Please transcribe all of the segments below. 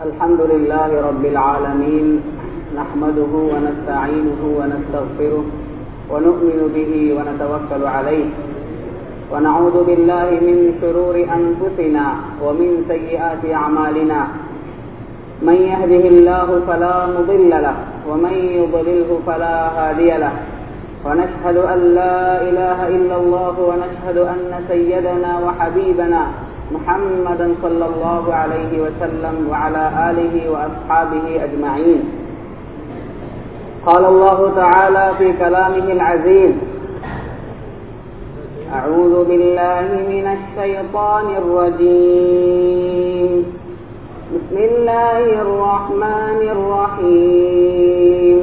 الحمد لله رب العالمين نحمده ونستعينه ونستغفره ونؤمن به ونتوكل عليه ونعوذ بالله من شرور أنفسنا ومن سيئات أعمالنا من يهده الله فلا مضل له ومن يضلله فلا هادي له ونشهد أن لا إله إلا الله ونشهد أن سيدنا وحبيبنا محمدا صلى الله عليه وسلم وعلى آله وأصحابه أجمعين قال الله تعالى في كلامه العزيز أعوذ بالله من الشيطان الرجيم بسم الله الرحمن الرحيم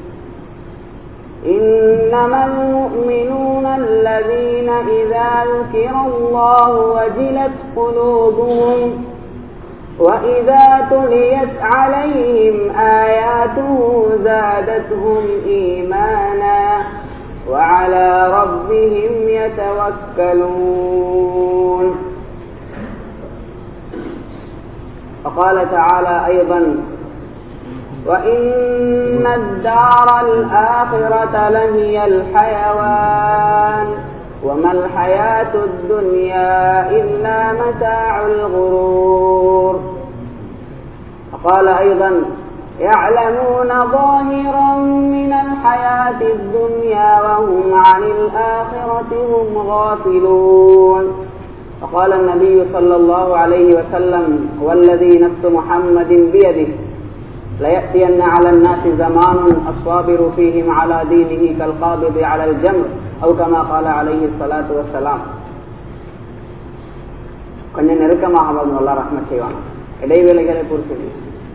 إنما المؤمنون الذين إذا ذكر الله وجلت قلوبهم وإذا تليت عليهم آياته زادتهم إيمانا وعلى ربهم يتوكلون وقال تعالى أيضا وإن الدار الآخرة لهي الحيوان وما الحياة الدنيا إلا متاع الغرور وقال أيضا يعلمون ظاهرا من الحياة الدنيا وهم عن الآخرة هم غافلون وقال النبي صلى الله عليه وسلم والذي نفس محمد بيده ليأتين على الناس زمان الصابر فيهم على دينه كالقابض على الجمر أو كما قال عليه الصلاة والسلام கொஞ்சம் நெருக்கமாக நல்லா ரஹ்மத் செய்வாங்க இடைவேளைகளை பொறுத்து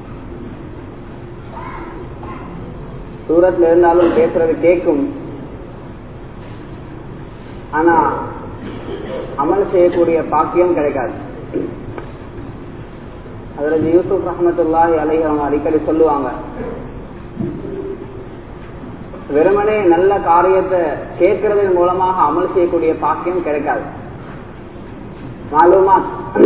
தூரத்துல இருந்தாலும் பேசுறது கேட்கும் ஆனா அமல் செய்யக்கூடிய பாக்கியம் கிடைக்காது அதுல யூசுப் ரஹமத்துல்லாஹி அலைஹி அவங்க அடிக்கடி சொல்லுவாங்க வெறுமனே நல்ல காரியத்தை கேட்கறதன் மூலமாக அமல் செய்யக்கூடிய பாக்கியம் கிடைக்காது மாலுமா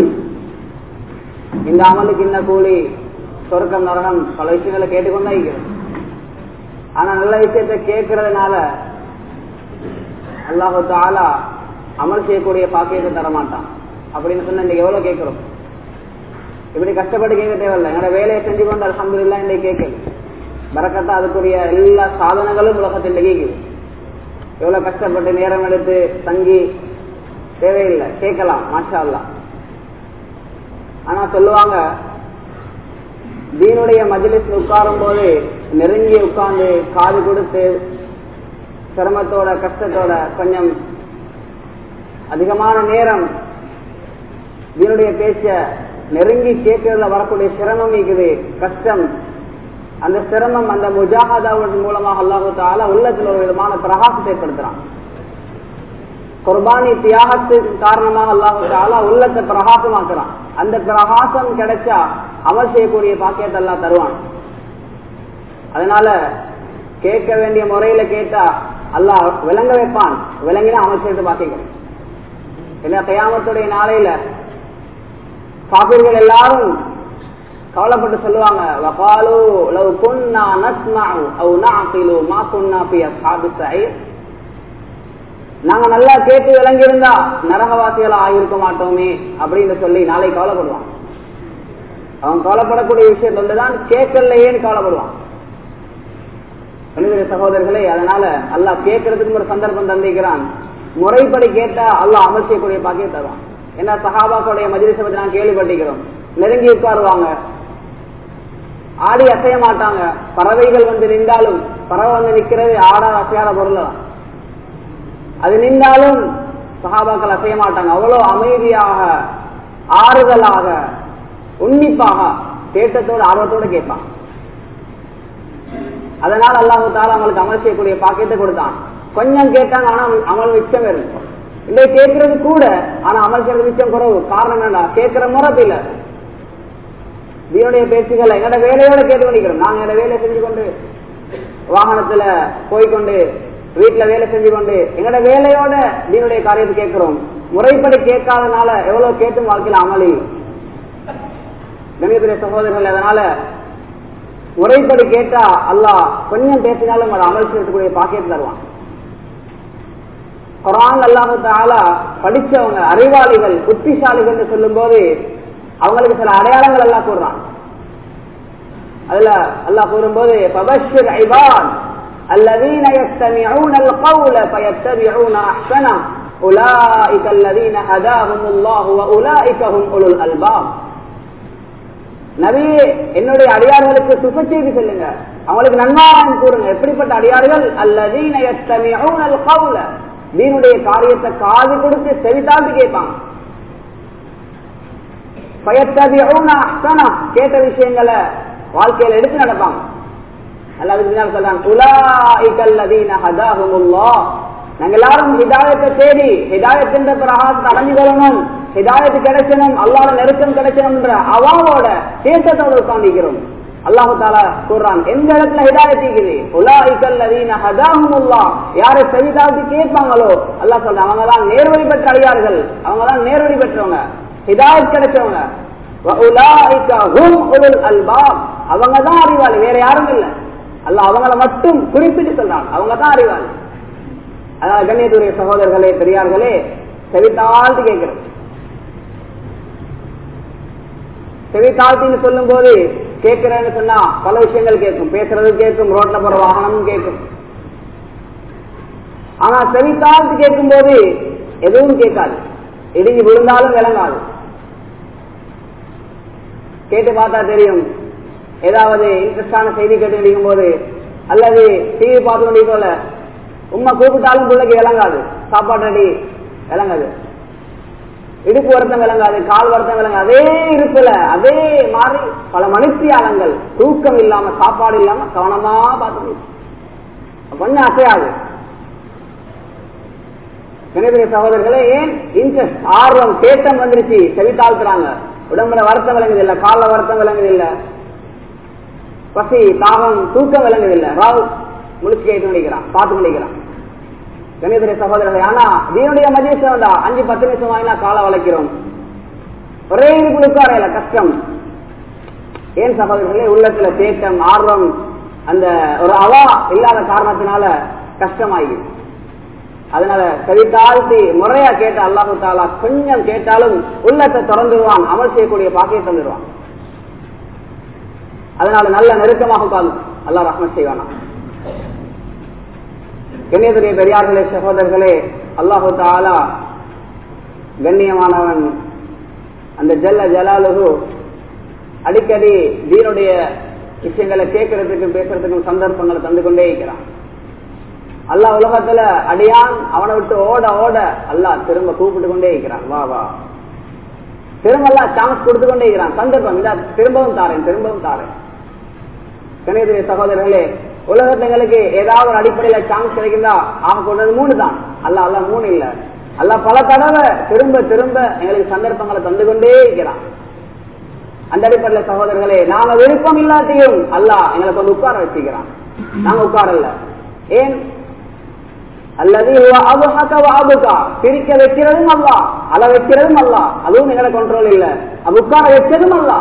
இந்த அமலுக்கு இன்ன கூலி சொர்க்கம் நரகம் பல விஷயங்களை கேட்டுக்கொண்டா இருக்கிறது ஆனா நல்ல விஷயத்தை கேட்கறதுனால அல்லாஹு தாலா அமல் செய்யக்கூடிய பாக்கியத்தை தரமாட்டான் அப்படின்னு சொன்னா இன்னைக்கு எவ்வளவு கேட்கிறோம் இப்படி கஷ்டப்பட்டு கேட்க தேவையில்லை என்னோட வேலையை செஞ்சு கொண்டு அலமதுல்லா இன்னைக்கு கேட்குது பறக்கத்தா அதுக்குரிய எல்லா சாதனங்களும் உலகத்தில் கேட்குது எவ்வளவு கஷ்டப்பட்டு நேரம் எடுத்து தங்கி தேவையில்லை கேட்கலாம் மாஷா அல்லா ஆனா சொல்லுவாங்க தீனுடைய மஜிலிஸ் உட்காரும் போது நெருங்கி உட்கார்ந்து காது கொடுத்து சிரமத்தோட கஷ்டத்தோட கொஞ்சம் அதிகமான நேரம் தீனுடைய பேச்ச நெருங்கி கேட்கறதுல வரக்கூடிய சிரமம் இருக்குது கஷ்டம் அந்த சிரமம் அந்த முஜாஹதாவின் மூலமாக அல்லாஹு தால உள்ளத்துல ஒரு விதமான பிரகாசத்தை ஏற்படுத்துறான் குர்பானி தியாகத்தின் காரணமாக அல்லாஹு தாலா உள்ளத்தை பிரகாசமாக்குறான் அந்த பிரகாசம் கிடைச்சா அமல் செய்யக்கூடிய பாக்கியத்தை எல்லாம் தருவான் அதனால கேட்க வேண்டிய முறையில கேட்டா அல்லாஹ் விளங்க வைப்பான் விளங்கினா அமல் செய்து பாக்கிக்கிறேன் இல்ல கையாமத்துடைய நாளையில காபிர்கள் எல்லாரும் கவலைப்பட்டு சொல்லுவாங்க வகாலு லவ் குன்னா நஸ்மஉ அவ் நஅகிலு மா குன்னா ஃபி அஸ்ஹாபி ஸஈர் நாங்க நல்லா கேட்டு விளங்கி இருந்தா நரகவாசிகளா ஆகியிருக்க மாட்டோமே அப்படின்னு சொல்லி நாளை கவலைப்படுவான் அவன் கவலைப்படக்கூடிய விஷயத்தொண்டு தான் கேட்கலையேன்னு கவலைப்படுவான் சகோதரர்களே அதனால அல்லாஹ் கேட்கறதுக்கு ஒரு சந்தர்ப்பம் தந்திக்கிறான் முறைப்படி கேட்டா அல்லாஹ் அமல் செய்யக்கூடிய பாக்கிய தருவான் ஏன்னா சஹாபாக்களுடைய மஜிலிசை பத்தி நான் கேள்விப்பட்டிருக்கிறோம் நெருங்கி உட்காருவாங்க ஆடி அசைய மாட்டாங்க பறவைகள் வந்து நின்றாலும் பறவை வந்து நிக்கிறது ஆட அசையாத பொருள் தான் அது நின்றாலும் சஹாபாக்கள் அசைய மாட்டாங்க அவ்வளவு அமைதியாக ஆறுதலாக உன்னிப்பாக தேட்டத்தோடு ஆர்வத்தோடு கேட்பான் அதனால அல்லாஹு தாலா அவங்களுக்கு அமல் செய்யக்கூடிய பாக்கியத்தை கொடுத்தான் கொஞ்சம் கேட்டாங்க ஆனா அமல் மிச்சம் இருக்கும் இல்லை கேட்கறது கூட ஆனா அமல் செய்யறது மிச்சம் குறவு காரணம் என்னடா கேட்கிற முறப்பில்ல தீனுடைய பேச்சுகளை எங்கட வேலையோட கேட்டு பண்ணிக்கிறோம் நாங்க எங்க வேலை செஞ்சு கொண்டு வாகனத்துல போய்கொண்டு வீட்டுல வேலை செஞ்சு கொண்டு எங்கட வேலையோட தீனுடைய காரியத்தை கேட்கிறோம் முறைப்படி கேட்காதனால எவ்வளவு கேட்டும் வாழ்க்கையில அமளி கணியத்துடைய சகோதரர்கள் அதனால முறைப்படி கேட்டா அல்லாஹ் கொஞ்சம் பேசினாலும் அதை அமல் செய்யக்கூடிய பாக்கியத்தை தருவான் குரான் அல்லாஹு தாலா படிச்சவங்க அறிவாளிகள் புத்திசாலிகள் என்று சொல்லும் போது அவங்களுக்கு சில அடையாளங்கள் எல்லாம் கூறுறான் அதுல அல்லாஹ் கூறும்போது பபஷிர் ஐபான் الذين يستمعون القول فيتبعون احسنه اولئك الذين هداهم الله واولئك هم اولو الالباب நபியே என்னுடைய அடியார்களுக்கு சுப செய்தி சொல்லுங்க அவங்களுக்கு நன்மாராயம் கூறுங்க எப்படிப்பட்ட அடியார்கள் அல்லதீன யஸ்தமிஊனல் கவுல தீனுடைய காரியத்தை காது கொடுத்து செவித்தாழ்த்து கேட்பாங்க கேட்ட விஷயங்களை வாழ்க்கையில எடுத்து நடப்பாங்க நாங்க எல்லாரும் ஹிதாயத்தை தேடி ஹிதாயத் என்ற பிரகாசத்தை அடைஞ்சு கொள்ளணும் ஹிதாயத்து கிடைச்சணும் அல்லாத நெருக்கம் கிடைச்சணும்ன்ற அவாவோட தேட்டத்தோடு உட்காந்துக்கிறோம் அல்லாஹு தாலா சொல்றான் எந்த இடத்துல ஹிதாயத்திக்குது உலாய்கல் அதீன ஹதாஹுமுல்லா யாரை செவிதாழ்த்தி கேட்பாங்களோ அல்லாஹ் சொல்றான் அவங்க தான் நேர்வழி பெற்ற அடியார்கள் அவங்க தான் நேர்வழி பெற்றவங்க ஹிதாயத் கிடைச்சவங்க அவங்க தான் அறிவாளி வேற யாரும் இல்லை அல்ல அவங்கள மட்டும் குறிப்பிட்டு சொல்றாங்க அவங்க தான் அறிவாளி அதாவது கண்ணியத்துடைய சகோதரர்களே பெரியார்களே செவித்தாழ்த்து கேட்கிறோம் செவித்தாழ்த்தின்னு சொல்லும் போது கேட்கிறேன்னு சொன்னா பல விஷயங்கள் கேட்கும் பேசுறது கேட்கும் ரோட்ல போற வாகனமும் கேட்கும் ஆனா செவித்தாழ்த்து கேட்கும் போது எதுவும் கேட்காது இடிஞ்சு விழுந்தாலும் விளங்காது கேட்டு பார்த்தா தெரியும் ஏதாவது இன்ட்ரெஸ்டான செய்தி கேட்டு கிடைக்கும் போது அல்லது டிவி பார்த்து கொண்டே போல உண்மை கூப்பிட்டாலும் பிள்ளைக்கு விளங்காது சாப்பாடு ரெடி விளங்காது இடுப்பு வருத்தம் விளங்காது கால் வருத்தம் விளங்காது அதே இருப்புல அதே மாதிரி பல மனுஷியாளங்கள் தூக்கம் இல்லாம சாப்பாடு இல்லாம கவனமா பார்த்து கொஞ்சம் அசையாது நினைவுடைய சகோதரர்களே ஏன் இன்ட்ரெஸ்ட் ஆர்வம் தேட்டம் வந்துருச்சு செவித்தாழ்த்துறாங்க உடம்புல வருத்தம் விளங்குது இல்ல கால வருத்தம் விளங்குது இல்ல பசி தாகம் தூக்கம் விளங்குது இல்ல ராவ் முடிச்சு கேட்டு முடிக்கிறான் பார்த்து முடிக்கிறான் கணிதரை சகோதரர்கள் ஆனா தீனுடைய மதியம் வந்தா அஞ்சு பத்து நிமிஷம் வாங்கினா காலை வளைக்கிறோம் ஒரே இருப்பு உட்காரையில கஷ்டம் ஏன் சகோதரர்களே உள்ளத்துல தேட்டம் ஆர்வம் அந்த ஒரு அவா இல்லாத காரணத்தினால கஷ்டமாகி அதனால கவிதாழ்த்தி முறையா கேட்ட அல்லாஹு தாலா கொஞ்சம் கேட்டாலும் உள்ளத்தை திறந்துடுவான் அமல் செய்யக்கூடிய பாக்கியை தந்துடுவான் அதனால நல்ல நெருக்கமாக உட்கார்ந்து அல்லாஹ் ரஹ்மத் செய்வானா கண்ணியத்துடைய பெரியார்களே சகோதரர்களே அல்லாஹு தாலா கண்ணியமானவன் அந்த ஜல்ல ஜலாலுகு அடிக்கடி தீனுடைய விஷயங்களை கேட்கறதுக்கும் பேசுறதுக்கும் சந்தர்ப்பங்களை தந்து கொண்டே இருக்கிறான் அல்லாஹ் உலகத்துல அடியான் அவனை விட்டு ஓட ஓட அல்லாஹ் திரும்ப கூப்பிட்டு கொண்டே இருக்கிறான் வா வா திரும்ப எல்லாம் சான்ஸ் கொடுத்து கொண்டே இருக்கிறான் சந்தர்ப்பம் இந்த திரும்பவும் தாரேன் திரும்பவும் தாரேன் கணேசரிய சகோதரர்களே உலகத்துல எங்களுக்கு ஏதாவது ஒரு அடிப்படையில சான்ஸ் கிடைக்குதா அவன் கொண்டது மூணு தான் அல்ல அல்ல மூணு இல்ல அல்ல பல தடவை திரும்ப திரும்ப எங்களுக்கு சந்தர்ப்பங்களை தந்து கொண்டே இருக்கிறான் அந்த அடிப்படையில சகோதரர்களே நாங்க விருப்பம் இல்லாட்டியும் அல்ல எங்களை கொண்டு உட்கார வச்சுக்கிறான் நாங்க உட்காரல ஏன் அல்லது பிரிக்க வைக்கிறதும் அல்ல அல வைக்கிறதும் அல்ல அதுவும் எங்களை கண்ட்ரோல் இல்ல அது உட்கார வச்சதும் அல்ல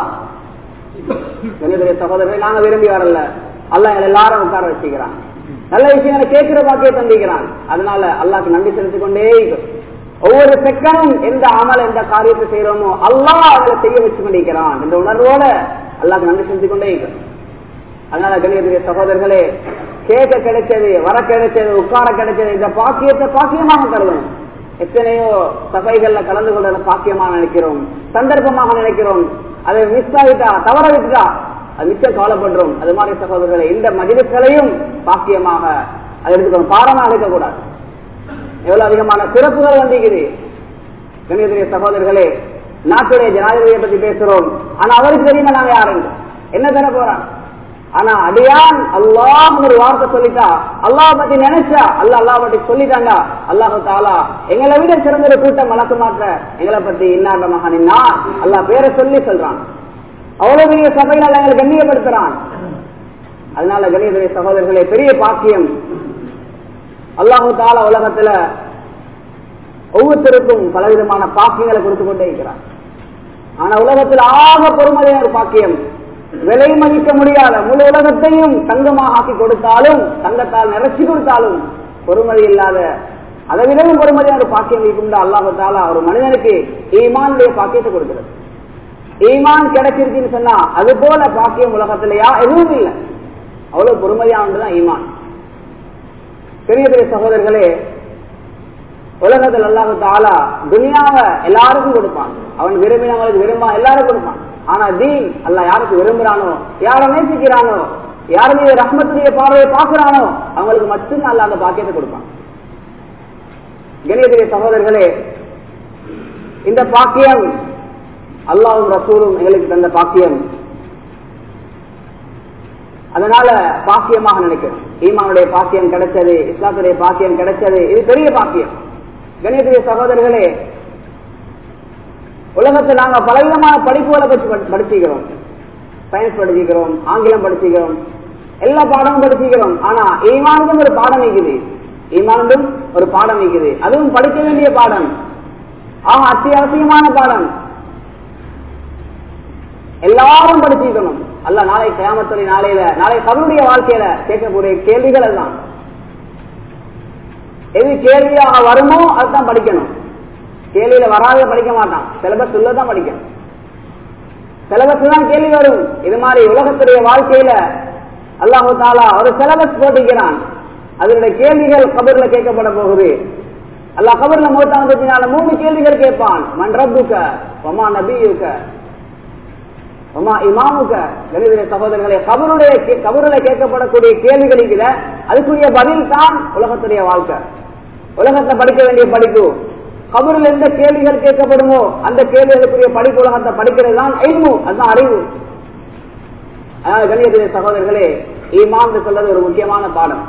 சகோதரரை நாங்க விரும்பி வரல அல்ல எங்களை எல்லாரும் உட்கார வச்சுக்கிறான் நல்ல விஷயங்களை கேட்கிற பாக்கிய தந்திக்கிறான் அதனால அல்லாக்கு நன்றி செலுத்திக் கொண்டே ஒவ்வொரு செகண்டும் எந்த அமல் எந்த காரியத்தை செய்யறோமோ அல்லாஹ் அவங்களை செய்ய வச்சு கொண்டிருக்கிறான் என்ற உணர்வோட அல்லாக்கு நன்றி செலுத்திக் கொண்டே இருக்கிறோம் அதனால கணியத்துடைய சகோதரர்களே கேட்க கிடைச்சது வர கிடைச்சது உட்கார கிடைச்சது இந்த பாக்கியத்தை பாக்கியமாக கருதணும் எத்தனையோ சபைகள்ல கலந்து கொள்றத பாக்கியமாக நினைக்கிறோம் சந்தர்ப்பமாக நினைக்கிறோம் அதை மிஸ் ஆகிட்டா தவற விட்டுட்டா அது மிச்சம் கவலைப்படுறோம் அது மாதிரி சகோதரர்களை இந்த மதிப்புகளையும் பாக்கியமாக அதை எடுத்துக்கணும் பாரமாக எடுக்கக்கூடாது எவ்வளவு அதிகமான சிறப்புகள் வந்திருக்குது கணியத்துடைய சகோதரர்களே நாட்டுடைய ஜனாதிபதியை பத்தி பேசுறோம் ஆனா அவருக்கு தெரியுமா நாங்க யாருங்க என்ன தர போறாங்க ஆனா அடியான் அல்லாஹ் ஒரு வார்த்தை சொல்லிட்டா அல்லாஹ் பத்தி நினைச்சா அல்ல அல்லாஹ் பத்தி சொல்லிட்டாண்டா அல்லாஹு தாலா எங்களை விட சிறந்த ஒரு கூட்டம் வழக்கு மாற்ற எங்களை பத்தி இன்னாண்ட மகனின்னா அல்லாஹ் பேரை சொல்லி சொல்றான் அவ்வளவு பெரிய சபையில எங்களை கண்ணியப்படுத்துறான் அதனால கண்ணியத்துடைய சகோதரர்களே பெரிய பாக்கியம் அல்லாஹு தாலா உலகத்துல ஒவ்வொருத்தருக்கும் பலவிதமான பாக்கியங்களை கொடுத்து கொண்டே இருக்கிறான் ஆனா உலகத்தில் ஆக பொறுமதியான ஒரு பாக்கியம் விலை மதிக்க முடியாத முழு உலகத்தையும் தங்கமாக ஆக்கி கொடுத்தாலும் தங்கத்தால் நிறைச்சி கொடுத்தாலும் பொறுமதி இல்லாத அதை விடவும் பொறுமதியான ஒரு பாக்கியம் இருக்கும்ல அல்லாஹு தாலா ஒரு மனிதனுக்கு ஈமானுடைய பாக்கியத்தை கொடுக்கிறது ஈமான் கிடைச்சிருக்குன்னு சொன்னா அது போல பாக்கியம் உலகத்திலேயா எதுவும் இல்லை அவ்வளவு பொறுமதியானதுதான் ஈமான் பெரிய பெரிய சகோதரர்களே உலகத்தில் அல்லாஹு தாலா துனியாவை எல்லாருக்கும் கொடுப்பான் அவன் விரும்பினவங்களுக்கு விரும்பா எல்லாரும் கொடுப்பான் ஆனா தீன் அல்ல யாருக்கு விரும்புறானோ யாரை நேசிக்கிறானோ யார் மீது ரஹ்மத்துடைய பார்வையை பார்க்கிறானோ அவங்களுக்கு மட்டும் அல்ல அந்த பாக்கியத்தை கொடுப்பான் கணியத்திரிய சகோதரர்களே இந்த பாக்கியம் அல்லாவும் ரசூலும் எங்களுக்கு தந்த பாக்கியம் அதனால பாக்கியமாக நினைக்கிறோம் ஈமானுடைய பாக்கியம் கிடைச்சது இஸ்லாத்துடைய பாக்கியம் கிடைச்சது இது பெரிய பாக்கியம் கணியத்திரிய சகோதரர்களே உலகத்தில் நாங்க பலவிதமான படிப்புகளை பற்றி படிச்சுக்கிறோம் சயின்ஸ் படிச்சுக்கிறோம் ஆங்கிலம் படிச்சுக்கிறோம் எல்லா பாடமும் படிச்சுக்கிறோம் ஆனா ஈமானுக்கும் ஒரு பாடம் இருக்குது ஈமானுக்கும் ஒரு பாடம் இருக்குது அதுவும் படிக்க வேண்டிய பாடம் ஆக அத்தியாவசியமான பாடம் எல்லாரும் படிச்சுக்கணும் அல்ல நாளை கயாமத்துறை நாளையில நாளை கவனுடைய வாழ்க்கையில கேட்கக்கூடிய கேள்விகள் அதுதான் எது கேள்வியாக வருமோ அதுதான் படிக்கணும் கேள்வியில வராத படிக்க மாட்டான் சிலபஸ் உள்ளதான் படிக்கணும் சிலபஸ் தான் கேள்வி வரும் இது மாதிரி உலகத்துடைய வாழ்க்கையில அல்லாஹு தாலா ஒரு சிலபஸ் போட்டிக்கிறான் அதனுடைய கேள்விகள் கபர்ல கேட்கப்பட போகுது அல்லாஹ் கபர்ல மூத்தான பத்தினால மூணு கேள்விகள் கேட்பான் மன் ரப்புக்க ஒமா நபியுக்க ஒமா இமாமுக்க கணிதர சகோதரர்களே கபருடைய கபருல கேட்கப்படக்கூடிய கேள்விகள் இருக்குல்ல அதுக்குரிய பதில் தான் உலகத்துடைய வாழ்க்கை உலகத்தை படிக்க வேண்டிய படிப்பு கபரில் எந்த கேள்விகள் கேட்கப்படுமோ அந்த கேள்விகளுக்குரிய படிப்பு உலகத்தை படிக்கிறது தான் அறிவு அதுதான் அறிவு அதாவது கணியத்திலே சகோதரர்களே ஈமான் சொல்றது ஒரு முக்கியமான பாடம்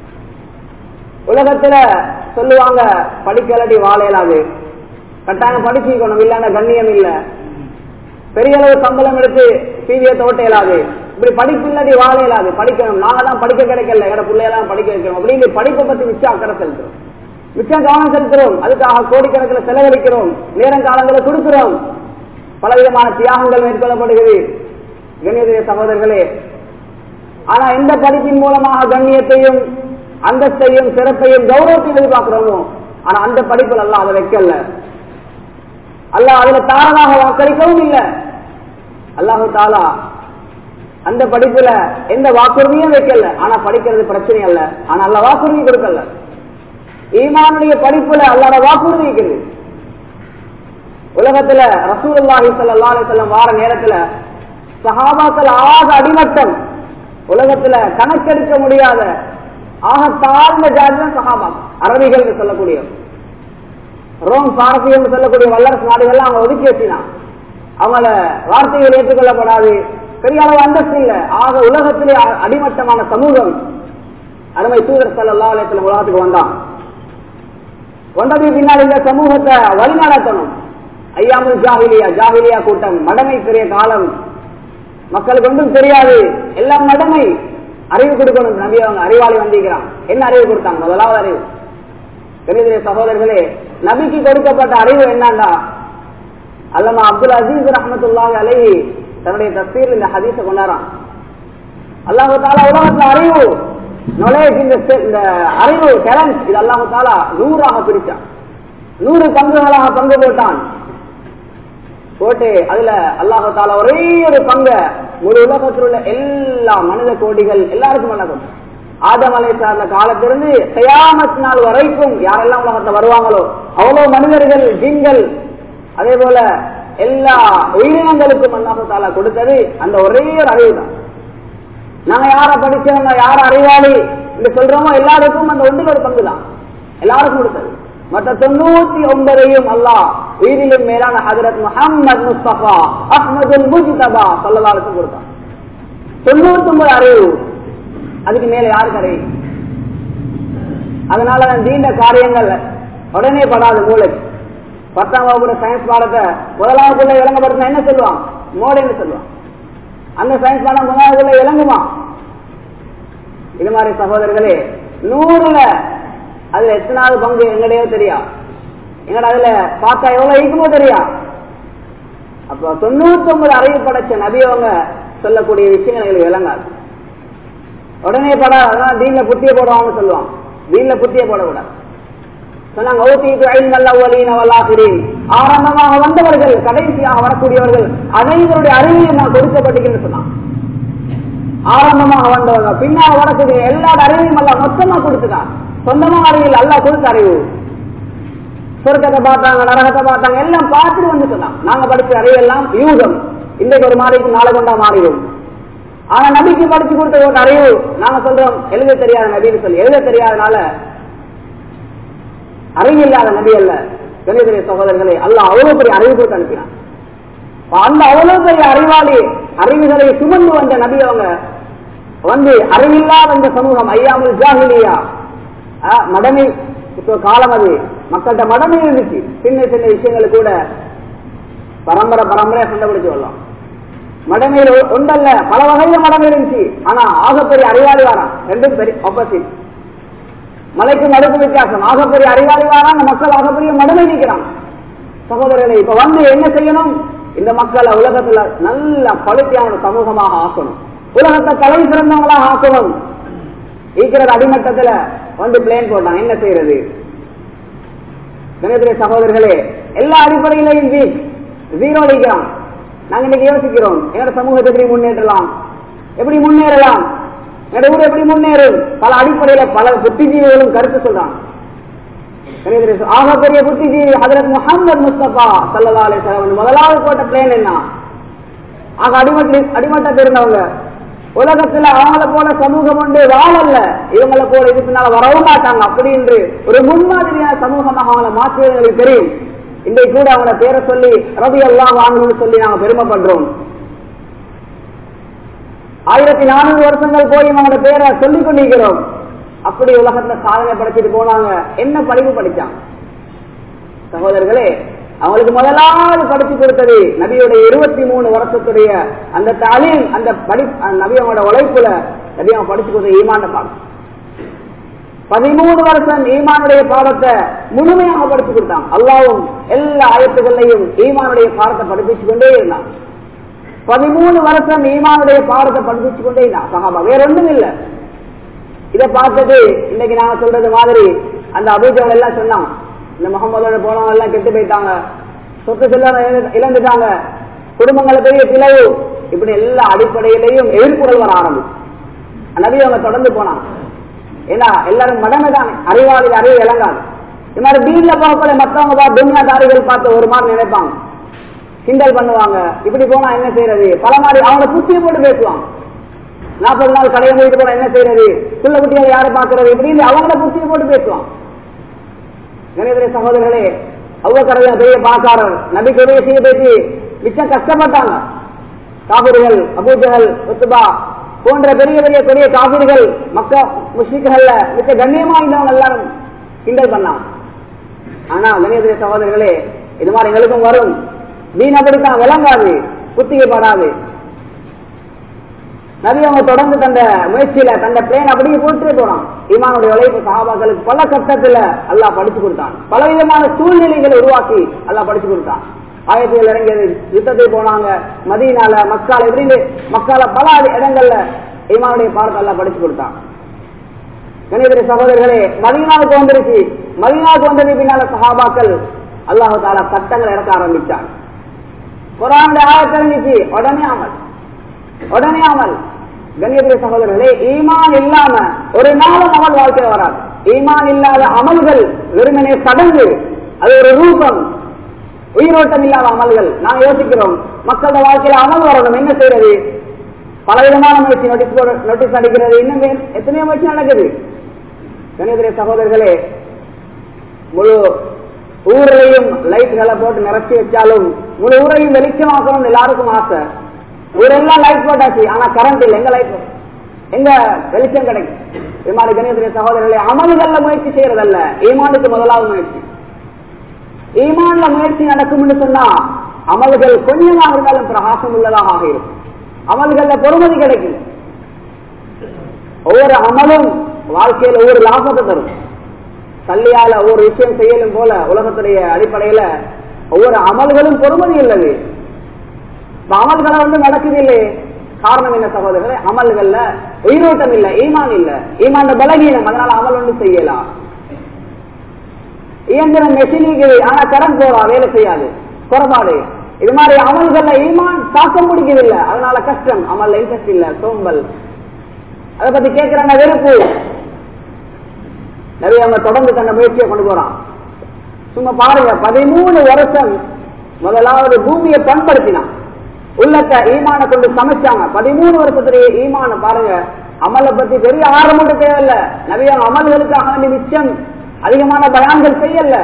உலகத்துல சொல்லுவாங்க படிக்கலடி வாழையலாது கட்டாயம் படிச்சுக்கணும் இல்லன்னா கண்ணியம் இல்ல பெரிய அளவு சம்பளம் எடுத்து டிவியை தோட்ட இயலாது இப்படி படிப்பு இல்லாட்டி வாழ இயலாது படிக்கணும் நாங்க தான் படிக்க கிடைக்கல எங்கட பிள்ளையெல்லாம் படிக்க வைக்கணும் அப்படின்னு படிப்பை பத்தி மிச்சம் அக்கறை செலுத்துறோம் மிச்சம் கவனம் செலுத்துறோம் அதுக்காக கோடிக்கணக்கில் செலவழிக்கிறோம் நேரம் காலங்களை கொடுக்கிறோம் பலவிதமான தியாகங்கள் மேற்கொள்ளப்படுகிறது கண்ணியத்திய சகோதரர்களே ஆனா எந்த படிப்பின் மூலமாக கண்ணியத்தையும் அந்தஸ்தையும் சிறப்பையும் கௌரவத்தையும் எதிர்பார்க்கிறோமோ ஆனா அந்த படிப்புல எல்லாம் அதை வைக்கல அல்ல அதுல தாரமாக வாக்களிக்கவும் இல்லை அல்லாஹு தாலா அந்த படிப்புல எந்த வாக்குறுதியும் வைக்கல ஆனா படிக்கிறது பிரச்சனை அல்ல ஆனா அல்ல வாக்குறுதி கொடுக்கல ஈமானுடைய படிப்புல அல்லாத வாக்குறுதி இருக்குது உலகத்துல ரசூலுல்லாஹி ஸல்லல்லாஹு அலைஹி வஸல்லம் வார நேரத்துல சஹாபாக்கள் ஆக அடிமட்டம் உலகத்துல கணக்கெடுக்க முடியாத ஆக தாழ்ந்த ஜாதிதான் சஹாபா அரபிகள் சொல்லக்கூடிய ரோம் பாரசீகம் சொல்லக்கூடிய வல்லரசு நாடுகள்லாம் அவங்க ஒதுக்கி வச்சினான் அவங்கள வார்த்தைகள் ஏற்றுக்கொள்ளப்படாது பெரிய அளவு அந்தஸ்து இல்ல ஆக உலகத்திலே அடிமட்டமான சமூகம் அருமை தூதர் சல்லா அலையத்துல உலகத்துக்கு வந்தான் வந்ததுக்கு பின்னால் இந்த சமூகத்தை வழிநடத்தணும் ஐயாமுல் ஜாகிலியா ஜாகிலியா கூட்டம் மடமை பெரிய காலம் மக்களுக்கு ஒன்றும் தெரியாது எல்லாம் மடமை அறிவு கொடுக்கணும் நம்பி அவங்க அறிவாளி வந்திருக்கிறான் என்ன அறிவு கொடுத்தாங்க முதலாவது அறிவு பெரிய சகோதரர்களே நபிக்கு கொடுக்கப்பட்ட அறிவு என்னண்டா அல்லமா அப்துல் அசீஸ் ரஹமத்துல்லாஹி அலைஹி தன்னுடைய தஸ்தீர் இந்த ஹதீஸ கொண்டாரான் அல்லாஹு தாலா உலகத்துல அறிவு நாலேஜ் இந்த இந்த அறிவு டேலண்ட் இது அல்லாஹு தாலா நூறாக பிரிச்சான் நூறு பங்குகளாக பங்கு போட்டான் போட்டு அதுல அல்லாஹு தாலா ஒரே ஒரு பங்க முழு உலகத்தில் உள்ள எல்லா மனித கோடிகள் எல்லாருக்கும் அல்ல கொடுத்தான் ஆதம் அலை சார்ந்த காலத்திலிருந்து கயாமத் நாள் வரைக்கும் யாரெல்லாம் உலகத்தை வருவாங்களோ அவ்வளவு மனிதர்கள் ஜீன்கள் அதே போல எல்லா உயிரினங்களுக்கும் அல்லாஹு தாலா கொடுத்தது அந்த ஒரே ஒரு அறிவு தான் நாங்க யார படிச்சவங்க யார அறிவாளி என்று சொல்றோமோ எல்லாருக்கும் அந்த ஒன்றில் ஒரு பங்கு தான் எல்லாருக்கும் கொடுத்தது மற்ற தொண்ணூத்தி ஒன்பதையும் அல்லாஹ் உயிரிலும் மேலான ஹதரத் முஹம்மது முஸ்தபா அஹ்மதுல் முஜ்தபா சொல்லலாருக்கும் கொடுத்தான் தொண்ணூத்தி ஒன்பது அறிவு அதுக்கு மேல யாருக்கு அறிவு அதனால நீண்ட காரியங்கள் உடனே படாது மூளைக்கு பத்தாம் வகுப்பு சயின்ஸ் பாடத்தை முதலாவதுக்குள்ள விளங்கப்படுத்தினா என்ன சொல்லுவான் மோடைன்னு சொல்லுவான் அந்த சயின்ஸ் பாடம் முதலாவதுக்குள்ள விளங்குமா இது மாதிரி சகோதரர்களே நூறுல அதுல எத்தனாவது பங்கு எங்கடையோ தெரியா எங்கட அதுல பார்த்தா எவ்வளவு இருக்குமோ தெரியா அப்போ தொண்ணூத்தி ஒன்பது அறிவு படைச்ச நபி அவங்க சொல்லக்கூடிய விஷயங்கள் எங்களுக்கு விளங்காது உடனே பட அதான் தீன்ல புத்திய போடுவாங்கன்னு சொல்லுவாங்க தீன்ல புத்திய போடக்கூடாது சொன்னாங்க ஓத்திட்டு ஐநல்ல ஒலின வல்லாசிரின் ஆரம்பமாக வந்தவர்கள் கடைசியாக வரக்கூடியவர்கள் அனைவருடைய அறிவையும் நான் கொடுக்கப்பட்டிருக்கேன்னு சொன்னான் ஆரம்பமாக வந்தவங்க பின்னால் வரக்கூடிய எல்லா அறிவையும் அல்ல மொத்தமா கொடுத்துட்டான் சொந்தமா அறிவில் அல்ல கொடுத்த அறிவு சொர்க்கத்தை பார்த்தாங்க நரகத்தை பார்த்தாங்க எல்லாம் பார்த்துட்டு வந்து சொன்னாங்க நாங்க படிச்ச அறிவெல்லாம் யூகம் இன்றைக்கு ஒரு மாறிக்கும் நாளை கொண்டா மாறிடும் ஆனா நபிக்கு படிச்சு கொடுத்த ஒரு அறிவு நாங்க சொல்றோம் எழுத தெரியாத நபின்னு சொல்லி எழுத தெரியாதனால அறிவு இல்லாத நபி அல்ல கணிதரிய சகோதரர்களே அல்ல அவ்வளவு பெரிய அறிவு கொடுத்து அனுப்பினான் அந்த அவ்வளவு பெரிய அறிவாளி அறிவுகளை சுமந்து வந்த நபி அவங்க வந்து அறிவில்லாத இந்த சமூகம் ஐயாமல் ஜாகிலியா மடமை இப்போ காலம் அது மக்கள்கிட்ட மடமை இருந்துச்சு சின்ன சின்ன விஷயங்கள் கூட பரம்பரை பரம்பரையா சண்டை பிடிச்சு வரலாம் மடமையில் ஒன்றல்ல பல வகையில மடமை இருந்துச்சு ஆனா ஆகப்பெரிய அறிவாளி வாரான் ரெண்டும் பெரிய ஆப்போசிட் மலைக்கு மடுப்பு வித்தியாசம் ஆகப்பெரிய அறிவாளி வாரான் அந்த மக்கள் ஆகப்பெரிய மடமை நிற்கிறான் சகோதரர்களை இப்ப வந்து என்ன செய்யணும் இந்த மக்களை உலகத்துல நல்ல பழுத்தியான சமூகமாக ஆக்கணும் உலகத்தை தலை சிறந்தவங்களாக ஆக்கணும் ஈக்கிறது அடிமட்டத்துல வந்து பிளேன் போட்டான் என்ன செய்யறது கணேந்திர சகோதரர்களே எல்லா அடிப்படையிலையும் வீக் ஜீரோ அடிக்கிறான் நாங்க இன்னைக்கு யோசிக்கிறோம் எங்களோட சமூகத்தை எப்படி முன்னேற்றலாம் எப்படி முன்னேறலாம் எங்களோட ஊர் எப்படி முன்னேறும் பல அடிப்படையில பல புத்திஜீவிகளும் கருத்து சொல்றாங்க ஆகப்பெரிய புத்திஜீவி ஹதரத் முகமது முஸ்தபா சல்லா அலிசலம் முதலாவது போட்ட பிளேன் என்ன ஆக அடிமட்ட அடிமட்டத்தில் இருந்தவங்க உலகத்துல அவங்கள போல சமூகம் உண்டு வாழல்ல இவங்களை போல இது பின்னால வரவும் மாட்டாங்க அப்படி என்று ஒரு முன்மாதிரியான சமூகமாக அவங்கள மாற்றுவது எங்களுக்கு தெரியும் இன்றைக்கு கூட அவங்கள பேரை சொல்லி ரவி எல்லாம் வாங்கணும்னு சொல்லி நாங்க பெருமைப்படுறோம் ஆயிரத்தி நானூறு வருஷங்கள் போய் அவங்களோட பேரை சொல்லிக் கொண்டிருக்கிறோம் அப்படி உலகத்துல சாதனை படைச்சிட்டு போனாங்க என்ன படிப்பு படிச்சாங்க சகோதரர்களே அவங்களுக்கு முதலாவது படிச்சு கொடுத்தது நபியுடைய இருபத்தி மூணு வருஷத்துடைய அந்த தாலீம் அந்த படி நபி அவங்களோட உழைப்புல நபி அவங்க படிச்சு கொடுத்த ஈமாண்ட பாடம் பதிமூணு வருஷம் ஈமானுடைய பாடத்தை முழுமையாக படிச்சு கொடுத்தாங்க அல்லாவும் எல்லா ஆயத்துகளையும் ஈமானுடைய பாடத்தை படிப்பிச்சு கொண்டே இருந்தான் பதிமூணு வருஷம் ஈமானுடைய பாடத்தை படிப்பிச்சு கொண்டே இருந்தான் சகாபா வேற ஒன்றும் இல்லை இதை பார்த்துட்டு இன்னைக்கு நாங்க சொல்றது மாதிரி அந்த அபிஜவங்க எல்லாம் சொன்னான் இந்த முகமதோட போனவங்க எல்லாம் கெட்டு போயிட்டாங்க சொத்து செல்ல இழந்துட்டாங்க குடும்பங்கள பெரிய பிளவு இப்படி எல்லா அடிப்படையிலையும் எதிர்ப்புகள் வர ஆரம்பிச்சு நபி அவங்க தொடர்ந்து போனாங்க ஏன்னா எல்லாரும் மடமை தானே அறிவாளி அறிவு இழங்காது இது மாதிரி பீன்ல போகக்கூடிய மற்றவங்க பார்த்து துன்யாதாரிகள் பார்த்து ஒரு மாதிரி நினைப்பாங்க கிண்டல் பண்ணுவாங்க இப்படி போனா என்ன செய்யறது பல மாதிரி அவங்கள புத்தியை போட்டு பேசுவாங்க நாற்பது நாள் கடையை மூடிட்டு போனா என்ன செய்யறது புள்ள குட்டிகளை யாரு பாக்குறது இப்படின்னு அவங்கள புத்தியை போட்டு பேசுவான் கணேந்திர சகோதரர்களே அவ்வக்கரையா பெரிய பாக்காரர் நபிக்கு உதவி செய்ய பேசி மிச்சம் கஷ்டப்பட்டாங்க காபிர்கள் அபூஜகல் உத்துபா போன்ற பெரிய பெரிய பெரிய காபிர்கள் மக்க முஸ்லிக்கல்ல மிச்ச கண்ணியமா இருந்தவங்க எல்லாரும் கிண்டல் பண்ணாங்க ஆனா கணேந்திர சகோதரர்களே இது மாதிரி எங்களுக்கும் வரும் வீண் அப்படித்தான் விளங்காது புத்திகைப்படாது நபி அவங்க தொடர்ந்து தந்த முயற்சியில தந்த பிளேன் அப்படியே போட்டு போனான் ஈமானுடைய உழைப்பு சகாபாக்களுக்கு பல கட்டத்துல அல்லாஹ் படிச்சு கொடுத்தான் பல விதமான சூழ்நிலைகளை உருவாக்கி அல்லாஹ் படிச்சு கொடுத்தான் ஆயத்தில் இறங்கியது யுத்தத்தை போனாங்க மதியனால மக்கால இப்படின்னு மக்கால பல இடங்கள்ல ஈமானுடைய பாடத்தை எல்லாம் படிச்சு கொடுத்தான் கணிதர சகோதரர்களே மதியனாவுக்கு வந்துருச்சு மதியனாவுக்கு வந்தது பின்னால சகாபாக்கள் அல்லாஹு தாலா சட்டங்கள் இறக்க ஆரம்பிச்சான் குரானுடைய ஆயத்தை இருந்துச்சு உடனே அமல் உடனே அமல் கண்ணியத்திய சகோதரர்களே ஈமான் இல்லாம ஒரு நாளும் அமல் வாழ்க்கை வராது ஈமான் இல்லாத அமல்கள் வெறுமனே சடங்கு அது ஒரு ரூபம் உயிரோட்டம் இல்லாத அமல்கள் நான் யோசிக்கிறோம் மக்களோட வாழ்க்கையில அமல் வரணும் என்ன செய்யறது பலவிதமான முயற்சி நோட்டீஸ் நோட்டீஸ் அடிக்கிறது இன்னும் எத்தனையோ முயற்சி நடக்குது கணிதரிய சகோதரர்களே முழு ஊரையும் லைட்களை போட்டு நிறச்சி வச்சாலும் முழு ஊரையும் வெளிச்சமாக்கணும் எல்லாருக்கும் ஆசை ஊரெல்லாம் லைட் போட்டாச்சு ஆனா கரண்ட் இல்லை எங்க லைட் எங்க வெளிச்சம் கிடைக்கும் இது மாதிரி கணிதரிய சகோதரர்களே அமல்கள்ல முயற்சி செய்யறதல்ல ஈமானுக்கு முதலாவது முயற்சி ஈமான்ல முயற்சி நடக்கும்னு சொன்னா அமல்கள் கொஞ்சமாக இருந்தாலும் பிரகாசம் உள்ளதாக ஆகிரும் அமல்கள்ல பொறுமதி கிடைக்கும் ஒவ்வொரு அமலும் வாழ்க்கையில ஒவ்வொரு லாபத்தை தரும் தள்ளியால ஒவ்வொரு விஷயம் செய்யலும் போல உலகத்துடைய அடிப்படையில ஒவ்வொரு அமல்களும் பொறுமதி உள்ளது இப்ப அமல்களை வந்து நடக்குது இல்லையே காரணம் என்ன சகோதரர்களே அமல்கள்ல உயிரோட்டம் இல்ல ஈமான் இல்ல ஈமான் பலகீனம் அதனால அமல் ஒன்று செய்யலாம் இயந்திரம் மெஷினிக்குது ஆனா கரண்ட் போறா வேலை செய்யாது குறைபாடு இது மாதிரி அமல்கள்ல ஈமான் தாக்கம் முடிக்கவில்லை அதனால கஷ்டம் அமல்ல இன்ட்ரெஸ்ட் இல்ல சோம்பல் அதை பத்தி கேட்கிறாங்க வெறுப்பு நிறைய அவங்க தொடர்ந்து தன்னை முயற்சியை கொண்டு போறான் சும்மா பாருங்க பதிமூணு வருஷம் முதலாவது பூமியை பண்படுத்தினான் உள்ளத்தை ஈமான கொண்டு சமைச்சாங்க பதிமூணு வருஷத்துடைய ஈமான பாருங்க அமலை பத்தி பெரிய ஆரம்பம் தேவையில்ல நிறைய அமல்களுக்காக வேண்டி மிச்சம் அதிகமான பயான்கள் செய்யல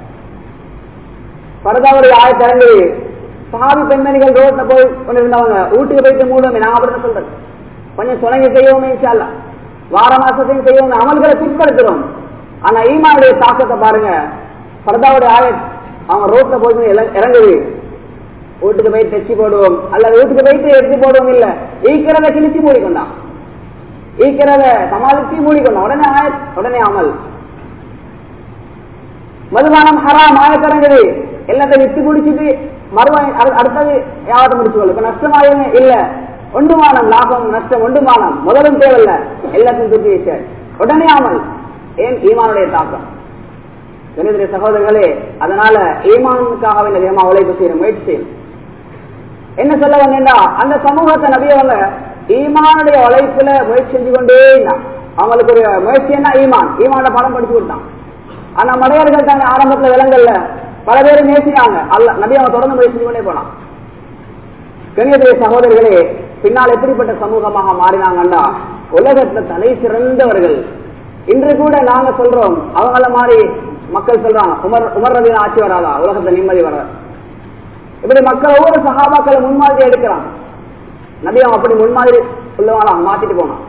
பரதாவுடைய ஆயத்திறங்கு சாவி பெண்மணிகள் ரோட்ல போய் கொண்டிருந்தவங்க வீட்டுக்கு போயிட்டு மூடுவோமே நான் அப்படின்னு சொல்றேன் கொஞ்சம் சுணங்கி செய்வோமே இன்ஷால்ல வார மாசத்தையும் செய்வோம் அமல்களை பிற்படுத்துறோம் ஆனா ஈமாவுடைய தாக்கத்தை பாருங்க பரதாவுடைய ஆயத் அவங்க ரோட்ல போய் இறங்குது வீட்டுக்கு போய் தைச்சி போடுவோம் அல்லது வீட்டுக்கு போயிட்டு எடுத்து போடுவோம் இல்ல ஈக்கிறத கிழிச்சு மூடிக்கொண்டான் ஈக்கிறத சமாளிச்சு மூடிக்கொண்டான் உடனே ஆயத் உடனே அமல் மதுபானம் ஹராம் ஆயத்திறங்குது எல்லாத்தையும் வித்து குடிச்சிட்டு மறுவாய் அடுத்தது யாவது முடிச்சு கொள்ளும் இப்ப நஷ்டமாயுமே இல்ல ஒன்றுமானம் லாபம் நஷ்டம் ஒன்றுமானம் முதலும் தேவையில்ல எல்லாத்தையும் தூக்கி வச்சார் உடனே அமல் ஏன் ஈமானுடைய தாக்கம் கணிதரிய சகோதரர்களே அதனால ஈமானுக்காக வேண்டிய வேகமா உழைப்பு செய்யணும் முயற்சி செய்யணும் என்ன சொல்ல வந்தேன்டா அந்த சமூகத்தை நபியவங்க ஈமானுடைய உழைப்புல முயற்சி செஞ்சு கொண்டே இருந்தான் அவங்களுக்கு ஒரு முயற்சி என்ன ஈமான் ஈமான படம் படிச்சு கொடுத்தான் ஆனா மடையர்கள் தாங்க ஆரம்பத்துல விலங்கல்ல பல பேர் நேசினாங்க அல்ல நபி அவன் தொடர்ந்து முயற்சி செஞ்சு கொண்டே போனான் கணிதரிய சகோதரர்களே பின்னால் எப்படிப்பட்ட சமூகமாக மாறினாங்கண்டா உலகத்துல தலை சிறந்தவர்கள் இன்று கூட நாங்க சொல்றோம் அவங்கள மாதிரி மக்கள் சொல்றாங்க உமர் உமர் ரவி ஆட்சி வராதா உலகத்துல நிம்மதி வர இப்படி மக்கள் ஒவ்வொரு சகாபாக்களை முன்மாதிரி எடுக்கிறான் நபி அவன் அப்படி முன்மாதிரி உள்ளவங்க மாத்திட்டு போனான்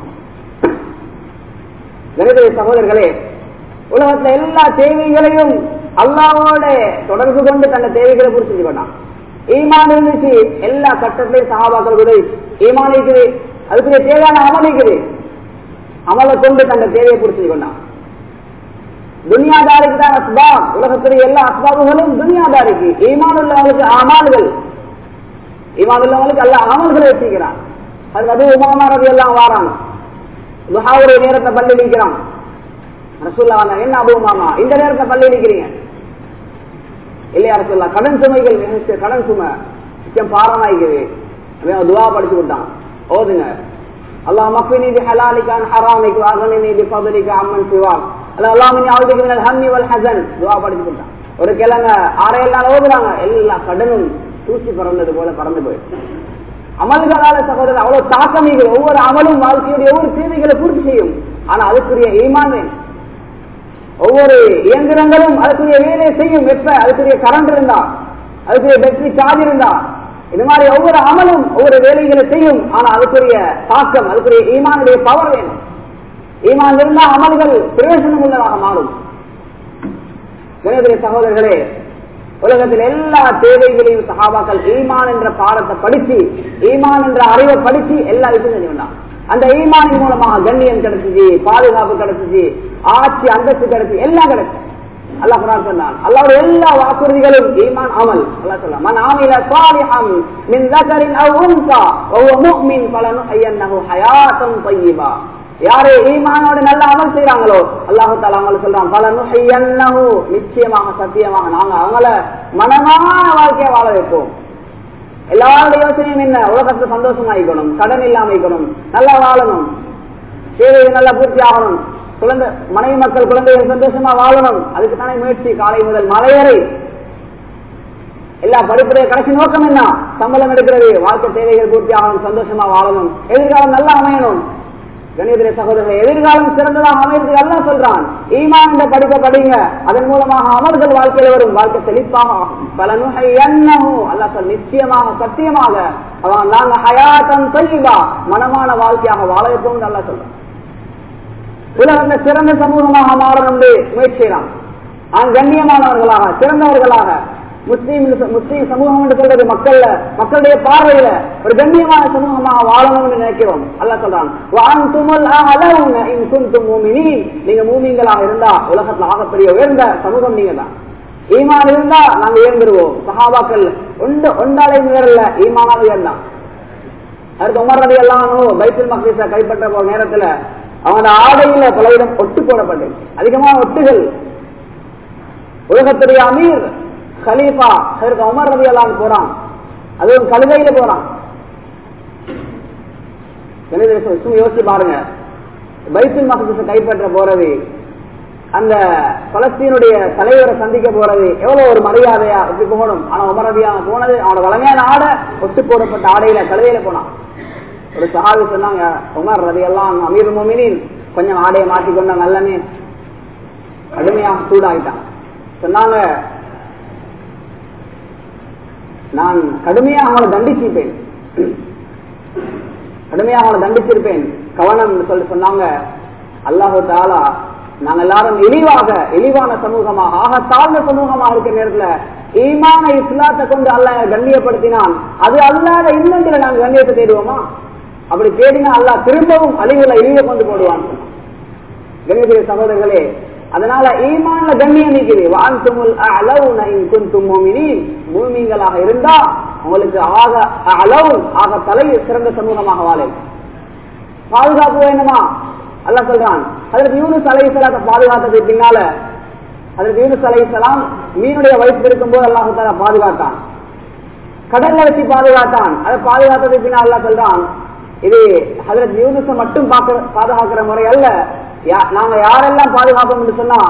கணிதரிய சகோதரர்களே உலகத்துல எல்லா தேவைகளையும் அல்லாவோட தொடர்பு கொண்டு தன்னை தேவைகளை பூர்த்தி கொண்டான் ஈமான் இருந்துச்சு எல்லா கட்டத்திலையும் சகாபாக்கள் உதவி ஈமான் இருக்குது அதுக்குரிய தேவையான அமல் இருக்குது அமலை கொண்டு தன்னை தேவையை பூர்த்தி கொண்டான் துனியாதாரிக்கு தான் அஸ்பாப் உலகத்துடைய எல்லா அஸ்பாபுகளும் துனியாதாரிக்கு ஈமான் உள்ளவங்களுக்கு அமால்கள் ஈமான் உள்ளவங்களுக்கு எல்லா அமல்களை வச்சிருக்கிறான் அது அது உமாமாரது எல்லாம் வாராங்க துஹாவுடைய நேரத்தை பள்ளி நிற்கிறான் ரசூல்லா வந்தாங்க என்ன அபு மாமா இந்த நேரத்தை பள்ளி நிற்கிறீங்க இல்லையா ரசூல்லா கடன் சுமைகள் மிக கடன் சுமை மிச்சம் பாரமாய்க்குது துவா படிச்சு விட்டான் ஓதுங்க அல்லாஹ் மக்வினி பி ஹலாலிகான் ஹராமிக்கு அகனினி பி ஃபதலிக அம்மன் சிவாக் அல்ல அல்லாஹ் மினி அவுதுக்கு மினல் ஹம்மி வல் ஹசன் துவா படிச்சு விட்டான் ஒரு கிழங்க ஆறையில் நாள் ஓதுறாங்க எல்லா கடனும் தூசி பறந்தது போல பறந்து போயிடுச்சு அமல்களால சகோதரர் அவ்வளவு தாக்கமிகள் ஒவ்வொரு அமலும் வாழ்க்கையுடைய ஒவ்வொரு தேவைகளை பூர்த்தி செய்யும் ஆனா அதுக்குரிய ஈமான் வேணும் ஒவ்வொரு இயந்திரங்களும் அதுக்குரிய வேலையை செய்யும் எப்ப அதுக்குரிய கரண்ட் இருந்தா அதுக்குரிய பேட்டரி சார்ஜ் இருந்தா இது மாதிரி ஒவ்வொரு அமலும் ஒவ்வொரு வேலைகளை செய்யும் ஆனா அதுக்குரிய தாக்கம் அதுக்குரிய ஈமானுடைய பவர் வேணும் ஈமான் இருந்தா அமல்கள் பிரயோஜனம் உள்ளதாக மாறும் கணேந்திரிய சகோதரர்களே உலகத்தில் எல்லா தேவைகளையும் சகாபாக்கள் ஈமான் என்ற பாடத்தை படிச்சு ஈமான் என்ற அறிவை படிச்சு எல்லா விஷயம் செஞ்சு அந்த ஈமானின் மூலமாக கண்ணியம் கிடைச்சிச்சு பாதுகாப்பு கிடைச்சிச்சு ஆட்சி அந்தஸ்து கிடைச்சு எல்லாம் கிடைச்சு அல்லாஹ் குரான் சொன்னான் அல்லாஹ்வுடைய எல்லா வாக்குறுதிகளும் ஈமான் அமல் அல்லாஹ் சொல்லலாம் மன் ஆமில சாலிஹம் மின் ذكر او انثى وهو مؤمن فلنحيينه حياه طيبه யாரு ஈமானோட நல்ல அமல் செய்யறாங்களோ அல்லாஹு தாலா அவங்களுக்கு சொல்றான் பல நுஹையன்னஹு நிச்சயமாக சத்தியமாக நாங்க அவங்கள மனமான வாழ்க்கையை வாழ வைப்போம் எல்லாருடைய யோசனையும் என்ன உலகத்துல சந்தோஷமா இருக்கணும் கடன் இல்லாம இருக்கணும் நல்லா வாழணும் தேவையை நல்லா பூர்த்தி ஆகணும் குழந்தை மனைவி மக்கள் குழந்தைகள் சந்தோஷமா வாழணும் அதுக்கு தானே முயற்சி காலை முதல் மலை வரை எல்லா படிப்புடைய கடைசி நோக்கம் என்ன சம்பளம் எடுக்கிறது வாழ்க்கை தேவைகள் பூர்த்தி ஆகணும் சந்தோஷமா வாழணும் எதிர்காலம் நல்லா அமையணும் கணிதரை சகோதரர்கள் எதிர்காலம் சிறந்ததாக அமையறதுக்கு எல்லாம் சொல்றான் ஈமான் என்ற படிப்பை படிங்க அதன் மூலமாக அமல்கள் வாழ்க்கையில வரும் வாழ்க்கை செழிப்பாக ஆகும் பல நுகை எண்ணமும் அல்ல சொல் நிச்சயமாக சத்தியமாக அவன் நாங்க ஹயாத்தம் தொய்வா மனமான வாழ்க்கையாக வாழ வைப்போம் நல்லா சொல்றான் உலகத்துல சிறந்த சமூகமாக மாறணும் முயற்சி செய்யலாம் ஆண் கண்ணியமானவர்களாக சிறந்தவர்களாக முஸ்லீம் முஸ்லீம் சமூகம் என்று சொல்றது மக்கள்ல மக்களுடைய பார்வையில ஒரு கண்ணியமான சமூகமாக வாழணும்னு நினைக்கிறோம் அல்ல சொல்றான் நீங்க மூமிங்களாக இருந்தா உலகத்துல ஆகப்பெரிய உயர்ந்த சமூகம் நீங்க தான் ஈமான் இருந்தா நாங்க உயர்ந்துருவோம் சஹாபாக்கள் ஒன்று ஒன்றாலே உயரல ஈமானாக உயர்ந்தான் அடுத்து உமர் ரவி எல்லாம் பைத்துல் மக்தீஸ கைப்பற்ற போற நேரத்துல அவங்க ஆடையில பலவிடம் ஒட்டு போடப்பட்டது அதிகமான ஒட்டுகள் உலகத்துடைய அமீர் கலீஃபா அதற்கு உமர் ரவி எல்லாம் போறான் அதுவும் கழுதையில போறான் யோசிச்சு பாருங்க பைத்துல் மக்தீஸ கைப்பற்ற போறது அந்த பலஸ்தீனுடைய தலைவரை சந்திக்க போறது எவ்வளவு ஒரு மரியாதையா இப்படி போகணும் ஆனா உமரதியா போனது அவனோட வளமையான ஆடை ஒட்டு போடப்பட்ட ஆடையில கழுதையில போனான் ஒரு சஹாபி சொன்னாங்க உமர் ரதி எல்லாம் அமீர் மோமினின் கொஞ்சம் ஆடையை மாற்றிக்கொண்டா நல்லனே கடுமையாக சூடாயிட்டான் சொன்னாங்க நான் கடுமையா அவங்களை தண்டிச்சிருப்பேன் கடுமையா அவங்களை தண்டிச்சிருப்பேன் கவனம் சொல்லி சொன்னாங்க அல்லாஹு தாலா நாங்க எல்லாரும் இழிவாக இழிவான சமூகமாக ஆக தாழ்ந்த சமூகமாக இருக்கிற நேரத்துல ஈமான இஸ்லாத்தை கொண்டு அல்ல கண்ணியப்படுத்தினான் அது அல்லாத இன்னொன்றில் நாங்கள் கண்ணியத்தை தேடுவோமா அப்படி தேடினா அல்லா திரும்பவும் அழிவுல இழிவை கொண்டு போடுவான் கண்ணியத்திய சகோதரர்களே அதனால ஈமான்ல கண்ணியம் நீக்குது வான் துமுல் பூமிங்களாக இருந்தா உங்களுக்கு ஆக அளவு ஆக தலை சிறந்த சமூகமாக வாழ பாதுகாப்பு வேணுமா அல்ல சொல்றான் அதற்கு யூனுஸ் அலை சலாத்தை பாதுகாத்தது பின்னால அதற்கு யூனுஸ் அலை சலாம் மீனுடைய வயிற்று இருக்கும் போது அல்லாஹு தாலா பாதுகாத்தான் கடல்ல வச்சு பாதுகாத்தான் அதை பாதுகாத்தது பின்னால் அல்லா சொல்றான் இது அதற்கு யூனுஸை மட்டும் பாதுகாக்கிற முறை அல்ல நாங்க யாரெல்லாம் பாதுகாப்போம் என்று சொன்னா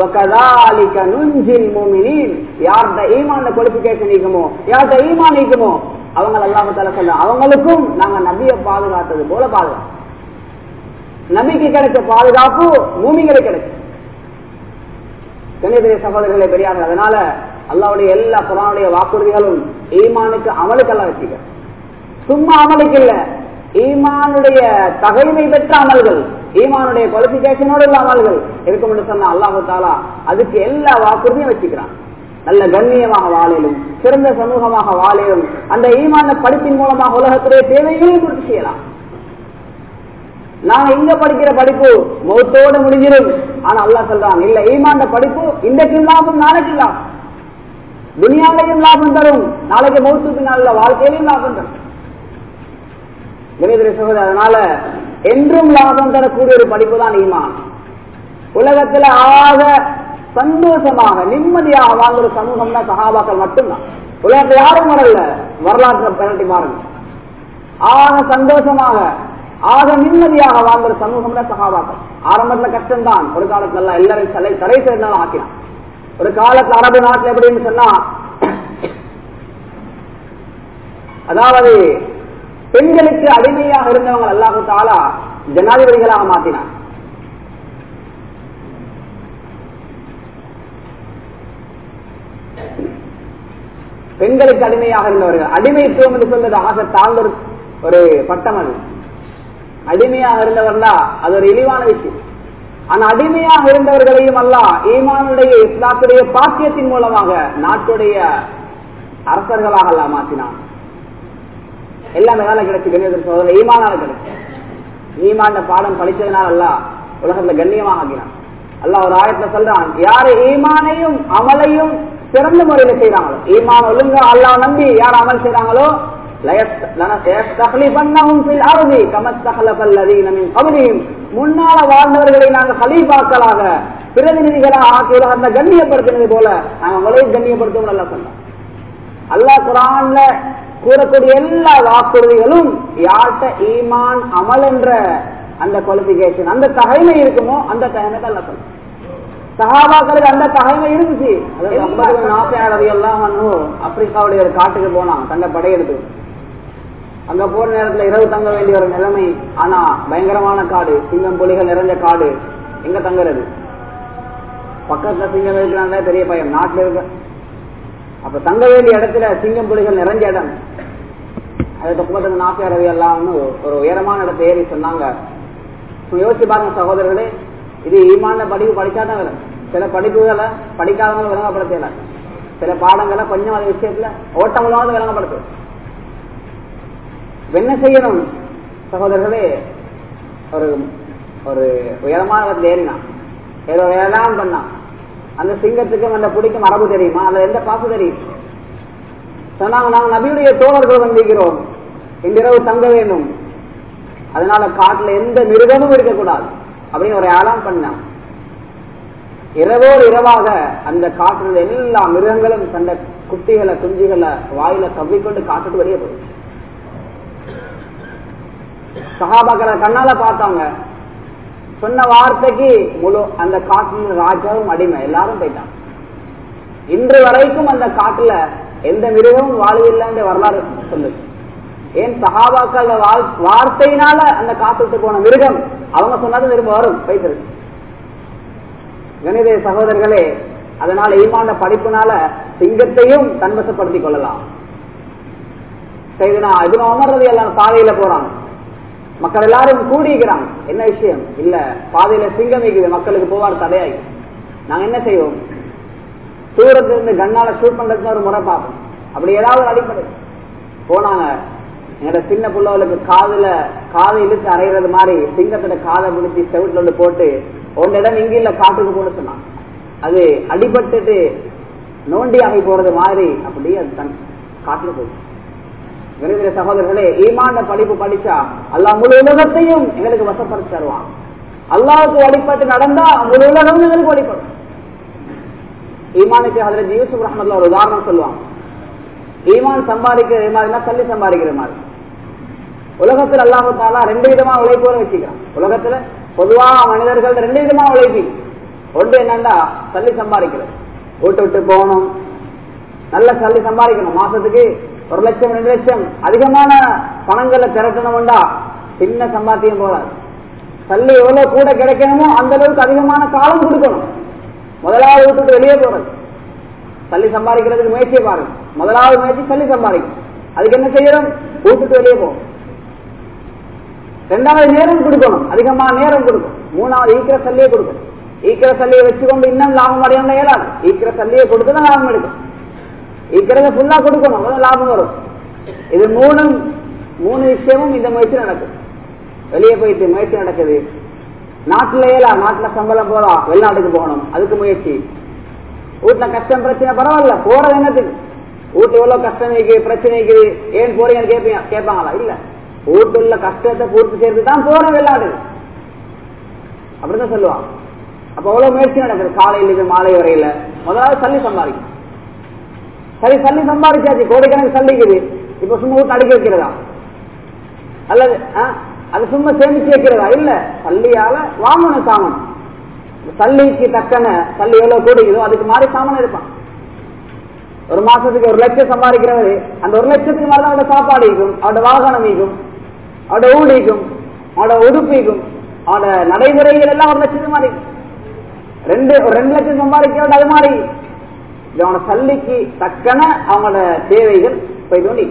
யார்கிட்ட ஈமான குவாலிபிகேஷன் நீக்குமோ யார்கிட்ட ஈமான் நீக்குமோ அவங்க அல்லாமத்தால சொல்ல அவங்களுக்கும் நாங்க நபியை பாதுகாத்தது போல பாதுகாப்போம் நபிக்கு கிடைச்ச பாதுகாப்பு பூமிகளுக்கு கிடைக்கும் கணிதரிய சகோதரர்களை பெரியார்கள் அதனால அல்லாவுடைய எல்லா புறானுடைய வாக்குறுதிகளும் ஈமானுக்கு அமலுக்கு அல்ல வச்சுக்க சும்மா அமலுக்கு இல்ல ஈமானுடைய தகைமை பெற்ற அமல்கள் ஈமானுடைய குவாலிபிகேஷனோடு உள்ள அமல்கள் இருக்கும் என்று சொன்னா அல்லாஹு தாலா அதுக்கு எல்லா வாக்குறுதியும் வச்சுக்கிறான் நல்ல கண்ணியமாக வாழிலும் சிறந்த சமூகமாக வாழிலும் அந்த ஈமான படிப்பின் மூலமாக உலகத்துடைய தேவைகளையும் பூர்த்தி செய்யலாம் நாங்க இங்க படிக்கிற படிப்பு மௌத்தோடு முடிஞ்சிடும் ஆனா அல்லா சொல்றான் இல்ல ஈமாண்ட படிப்பு இன்றைக்கு லாபம் நாளைக்கு லாபம் துனியாலையும் லாபம் தரும் நாளைக்கு மௌத்துக்கு நல்ல வாழ்க்கையிலும் லாபம் தரும் கணிதரை சகோதரர் அதனால என்றும் லாபம் தரக்கூடிய ஒரு படிப்பு தான் ஈமான் உலகத்துல ஆக சந்தோஷமாக நிம்மதியாக வாழ்ந்த சமூகம்னா சகாபாக்கள் மட்டும்தான் உலகத்தை யாரும் வரல வரலாற்றை பெரட்டி மாறுங்க ஆக சந்தோஷமாக ஆக நிம்மதியாக வாழ்ந்த சமூகம் சகாபாக்கள் ஆரம்பத்துல கஷ்டம்தான் ஒரு காலத்துல எல்லாம் எல்லாரும் தலை தலை சேர்ந்தாலும் ஆக்கினான் ஒரு காலத்துல அரபு நாட்டுல எப்படின்னு சொன்னா அதாவது பெண்களுக்கு அடிமையாக இருந்தவங்க அல்லாஹு தாலா ஜனாதிபதிகளாக மாத்தினான் பெண்களுக்கு அடிமையாக இருந்தவர்கள் அடிமைத்துவம் என்று சொல்வது ஆக தாழ்ந்த ஒரு பட்டம் அது அடிமையாக இருந்தவர்னா அது ஒரு இழிவான விஷயம் ஆனா அடிமையாக இருந்தவர்களையும் அல்ல ஈமானுடைய இஸ்லாத்துடைய பாக்கியத்தின் மூலமாக நாட்டுடைய அரசர்களாக அல்ல மாற்றினான் எல்லாம் வேலை கிடைச்சு கண்ணியத்தின் சோதனை ஈமானால கிடைச்சு ஈமான பாடம் படிச்சதுனால அல்ல உலகத்துல கண்ணியமாக ஆகினான் அல்ல ஒரு ஆயத்துல சொல்றான் யாரு ஈமானையும் அமலையும் சிறந்த முறையில செய்யறாங்களோ ஈமான் ஒழுங்க அல்லாஹ் நம்பி யார் அமல் செய்யறாங்களோ முன்னால வாழ்ந்தவர்களை நாங்கள் ஹலீபாக்களாக பிரதிநிதிகளாக ஆக்கி உலகத்தை கண்ணியப்படுத்தினது போல நாங்கள் உங்களையும் கண்ணியப்படுத்துவோம் நல்லா சொன்னோம் அல்லாஹ் குரான்ல கூறக்கூடிய எல்லா வாக்குறுதிகளும் யார்கிட்ட ஈமான் அமல் என்ற அந்த குவாலிபிகேஷன் அந்த தகைமை இருக்குமோ அந்த தகைமை தான் அல்ல சொல்லும் சகாபாக்களுக்கு அந்த தகைமை இருந்துச்சு நாசையாளர் எல்லாம் ஆப்பிரிக்காவுடைய ஒரு காட்டுக்கு போனான் தங்க படையெடுத்து அங்க போற நேரத்துல இரவு தங்க வேண்டிய ஒரு நிலைமை ஆனா பயங்கரமான காடு சிங்கம் புலிகள் நிறைஞ்ச காடு எங்க தங்குறது பக்கத்துல சிங்கம் இருக்கிறாங்க பெரிய பயம் நாட்டுல இருக்க அப்ப தங்க வேண்டிய இடத்துல சிங்கம் புலிகள் நிறைஞ்ச இடம் அதுக்கு பக்கத்துக்கு நாசியார் ரவி எல்லாம்னு ஒரு உயரமான இடத்தை ஏறி சொன்னாங்க யோசிச்சு பாருங்க சகோதரர்களே இது ஈமான படிப்பு படிச்சாதான் வரும் சில படிப்புகளை படிக்காதவங்க விளங்கப்படுத்தல சில பாடங்களை கொஞ்சம் அது விஷயத்துல ஓட்டங்களாவது விளங்கப்படுத்தும் என்ன செய்யணும் சகோதரர்களே ஒரு ஒரு உயரமான இடத்துல ஏறினான் ஏதோ ஏதாவது பண்ணான் அந்த சிங்கத்துக்கும் அந்த பிடிக்கும் அரபு தெரியுமா அதுல எந்த பாசு தெரியும் சொன்னாங்க நாங்க நபியுடைய தோழர்கள் வந்திருக்கிறோம் இன்றிரவு தங்க வேண்டும் அதனால காட்டுல எந்த மிருகமும் இருக்கக்கூடாது அப்படின்னு ஒரு ஆலாம் பண்ணான் இரவோடு இரவாக அந்த காட்டுல எல்லா மிருகங்களும் தந்த குட்டிகளை குஞ்சுகளை வாயில கவ்விக்கொண்டு காட்டுட்டு வெளியே போயிடுச்சு சகாபாக்களை கண்ணால பார்த்தாங்க சொன்ன வார்த்தைக்கு முழு அந்த காட்டின் ராஜாவும் அடிமை எல்லாரும் போயிட்டாங்க இன்று வரைக்கும் அந்த காட்டுல எந்த மிருகமும் வாழ்வில்லைன்ற வரலாறு சொல்லுது ஏன் சகாபாக்கள் வார்த்தையினால அந்த காட்டுக்கு போன மிருகம் அவங்க சொன்னது திரும்ப வரும் போயிட்டு கணித சகோதரர்களே அதனால ஈமாண்ட படிப்புனால சிங்கத்தையும் தன்வசப்படுத்திக் கொள்ளலாம் செய்தனா இதுல அமர்றது எல்லாம் பாதையில போறாங்க மக்கள் எல்லாரும் கூடிக்கிறாங்க என்ன விஷயம் இல்ல பாதையில சிங்கம் இருக்குது மக்களுக்கு போவார் தடையாகி நாங்க என்ன செய்வோம் தூரத்துல இருந்து கண்ணால ஷூட் பண்றதுக்கு ஒரு முறை பார்ப்போம் அப்படி ஏதாவது அடிப்படை போனாங்க எங்களோட சின்ன பிள்ளைகளுக்கு காதுல காதை இழுத்து அரைகிறது மாதிரி சிங்கத்தோட காதை பிடிச்சி செவிட்டுல வந்து போட்டு ஒன்னு இடம் இங்க இல்ல காட்டுக்கு போட சொன்னான் அது அடிபட்டுட்டு நோண்டி ஆகி போறது மாதிரி அப்படியே அது தன் காட்டுல போகுது விருதுகிற சகோதரர்களே ஈமாண்ட படிப்பு படிச்சா அல்லா முழு உலகத்தையும் எங்களுக்கு வசப்படுத்தி தருவான் அல்லாவுக்கு வழிபட்டு நடந்தா முழு உலகமும் எங்களுக்கு வழிபடும் ஈமானுக்கு அதில் யூசுப் ரஹமத்ல ஒரு உதாரணம் சொல்லுவாங்க ஈமான் சம்பாதிக்கிற மாதிரினா தள்ளி சம்பாதிக்கிற மாதிரி உலகத்தில் அல்லாஹாலா ரெண்டு விதமா உழைப்போட வச்சுக்கிறான் உலகத்துல பொதுவா மனிதர்கள் ரெண்டு விதமா உழைப்பி ஒன்று என்னன்னா தள்ளி சம்பாதிக்கிறது வீட்டு விட்டு போகணும் நல்ல தள்ளி சம்பாதிக்கணும் மாசத்துக்கு ஒரு லட்சம் ரெண்டு லட்சம் அதிகமான பணங்களை திரட்டணும்டா சின்ன சம்பாத்தியம் போதாது தள்ளி எவ்வளவு கூட கிடைக்கணுமோ அந்த அளவுக்கு அதிகமான காலம் கொடுக்கணும் முதலாவது விட்டுட்டு வெளியே போறது தள்ளி சம்பாதிக்கிறதுக்கு முயற்சியை பாருங்க முதலாவது முயற்சி தள்ளி சம்பாதிக்கும் அதுக்கு என்ன செய்யணும் விட்டுட்டு வெளியே போகும் ரெண்டாவது நேரம் கொடுக்கணும் அதிகமா நேரம் கொடுக்கும் மூணாவது ஈக்கிற சல்லியை கொடுக்கணும் ஈக்கிற சல்லியை வச்சுக்கொண்டு இன்னும் லாபம் அடையணும் இயலாது ஈக்கிற சல்லியை கொடுத்து தான் லாபம் எடுக்கும் ஈக்கிறத ஃபுல்லா கொடுக்கணும் அப்பதான் லாபம் வரும் இது மூணும் மூணு விஷயமும் இந்த முயற்சி நடக்கும் வெளியே போயிட்டு முயற்சி நடக்குது நாட்டுல ஏலா நாட்டுல சம்பளம் போதா வெளிநாட்டுக்கு போகணும் அதுக்கு முயற்சி வீட்டுல கஷ்டம் பிரச்சனை பரவாயில்ல போறது என்னத்துக்கு வீட்டு எவ்வளவு கஷ்டம் இருக்குது பிரச்சனை இருக்குது ஏன் போறீங்கன்னு கேட்பீங்க கேட்பாங்களா இல்ல வீட்டுள்ள கஷ்டத்தை பூர்த்தி செய்து தான் போற வெளிநாடு அப்படிதான் சொல்லுவாங்க அப்ப அவ்வளவு முயற்சி நடக்குது காலையில இருந்து மாலை வரையில முதலாவது சல்லி சம்பாதிக்கும் சரி சல்லி சம்பாதிச்சாச்சு கோடிக்கணக்கு சல்லிக்குது இப்ப சும்மா வீட்டு அடிக்க வைக்கிறதா அல்லது அது சும்மா சேமிச்சு வைக்கிறதா இல்ல சல்லியால வாங்கணும் சாமன் சல்லிக்கு தக்கன சல்லி எவ்வளவு கூடிக்குதோ அதுக்கு மாறி சாமன் இருப்பான் ஒரு மாசத்துக்கு ஒரு லட்சம் சம்பாதிக்கிறவரு அந்த ஒரு லட்சத்துக்கு மேல அவட சாப்பாடு ஈக்கும் அவட வாகனம் ஈக்கும் அவட ஊடிக்கும் அவட உடுப்பிக்கும் அவட நடைமுறைகள் எல்லாம் ஒரு லட்சத்துக்கு மாறி ரெண்டு ஒரு ரெண்டு லட்சம் சம்பாதிக்கிறவங்க அது மாதிரி அவனோட சல்லிக்கு தக்கன அவங்களோட தேவைகள் போய் தோண்டி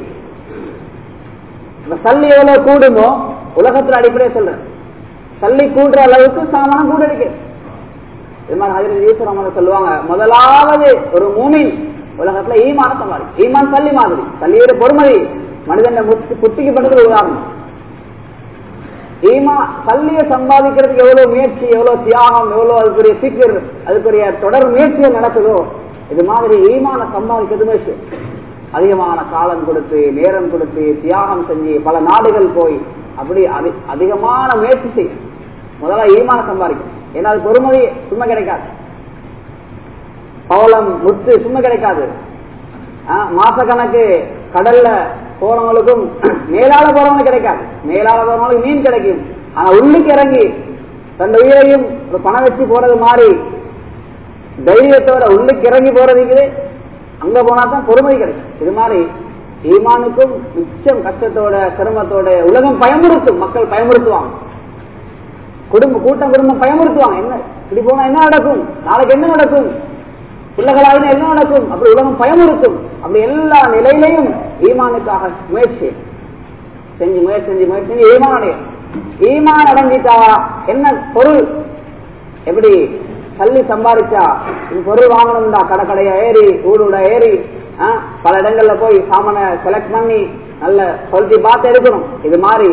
சல்லி எவ்வளவு கூடுமோ உலகத்துல அடிப்படையே சொல்றேன் சல்லி கூடுற அளவுக்கு சாமானம் கூட இருக்கு இது மாதிரி ஹஜரத் யூசுப் ரஹ்மான் சொல்லுவாங்க முதலாவது ஒரு மூமின் உலகத்துல ஈமான சம்பாதி ஈமான் சல்லி மாதிரி சல்லியோட பொறுமதி மனிதன் புத்திக்கு பண்றது உதாரணம் ஈமா சல்லிய சம்பாதிக்கிறதுக்கு எவ்வளவு முயற்சி எவ்வளவு தியாகம் எவ்வளவு அதுக்குரிய சீக்கிரம் அதுக்குரிய தொடர் முயற்சிகள் நடக்குதோ இது மாதிரி ஈமான சம்பாதிக்கிறது முயற்சி அதிகமான காலம் கொடுத்து நேரம் கொடுத்து தியாகம் செஞ்சு பல நாடுகள் போய் அப்படி அதிகமான முயற்சி செய்யும் முதல்ல ஈமான சம்பாதிக்கும் ஏன்னா அது பொறுமதி சும்மா கிடைக்காது பவளம் முத்து சும்மா கிடைக்காது மாச கணக்கு கடல்ல போறவங்களுக்கும் மேலால போறவங்களுக்கு கிடைக்காது மேலால போறவங்களுக்கு மீன் கிடைக்கும் ஆனா உள்ளுக்கு இறங்கி தன் உயிரையும் ஒரு பணம் வச்சு போறது மாதிரி தைரியத்தோட உள்ளுக்கு இறங்கி போறதுக்கு அங்க போனா தான் பொறுமை கிடைக்கும் இது மாதிரி ஈமானுக்கும் மிச்சம் கஷ்டத்தோட சிரமத்தோட உலகம் பயமுறுத்தும் மக்கள் பயமுறுத்துவாங்க குடும்ப கூட்டம் குடும்பம் பயமுறுத்துவாங்க என்ன இப்படி போனா என்ன நடக்கும் நாளைக்கு என்ன நடக்கும் பிள்ளைகளாக என்ன நடக்கும் அப்படி உலகம் பயமுறுத்தும் அப்படி எல்லா நிலையிலையும் ஈமானுக்காக முயற்சி செஞ்சு முயற்சி செஞ்சு முயற்சி செஞ்சு ஈமான் அடையும் ஈமான் அடைஞ்சிட்டா என்ன பொருள் எப்படி தள்ளி சம்பாதிச்சா இந்த பொருள் வாங்கணும்டா கடை கடையா ஏறி ஊடுட ஏறி பல இடங்கள்ல போய் சாமனை செலக்ட் பண்ணி நல்ல குவாலிட்டி பார்த்து எடுக்கணும் இது மாதிரி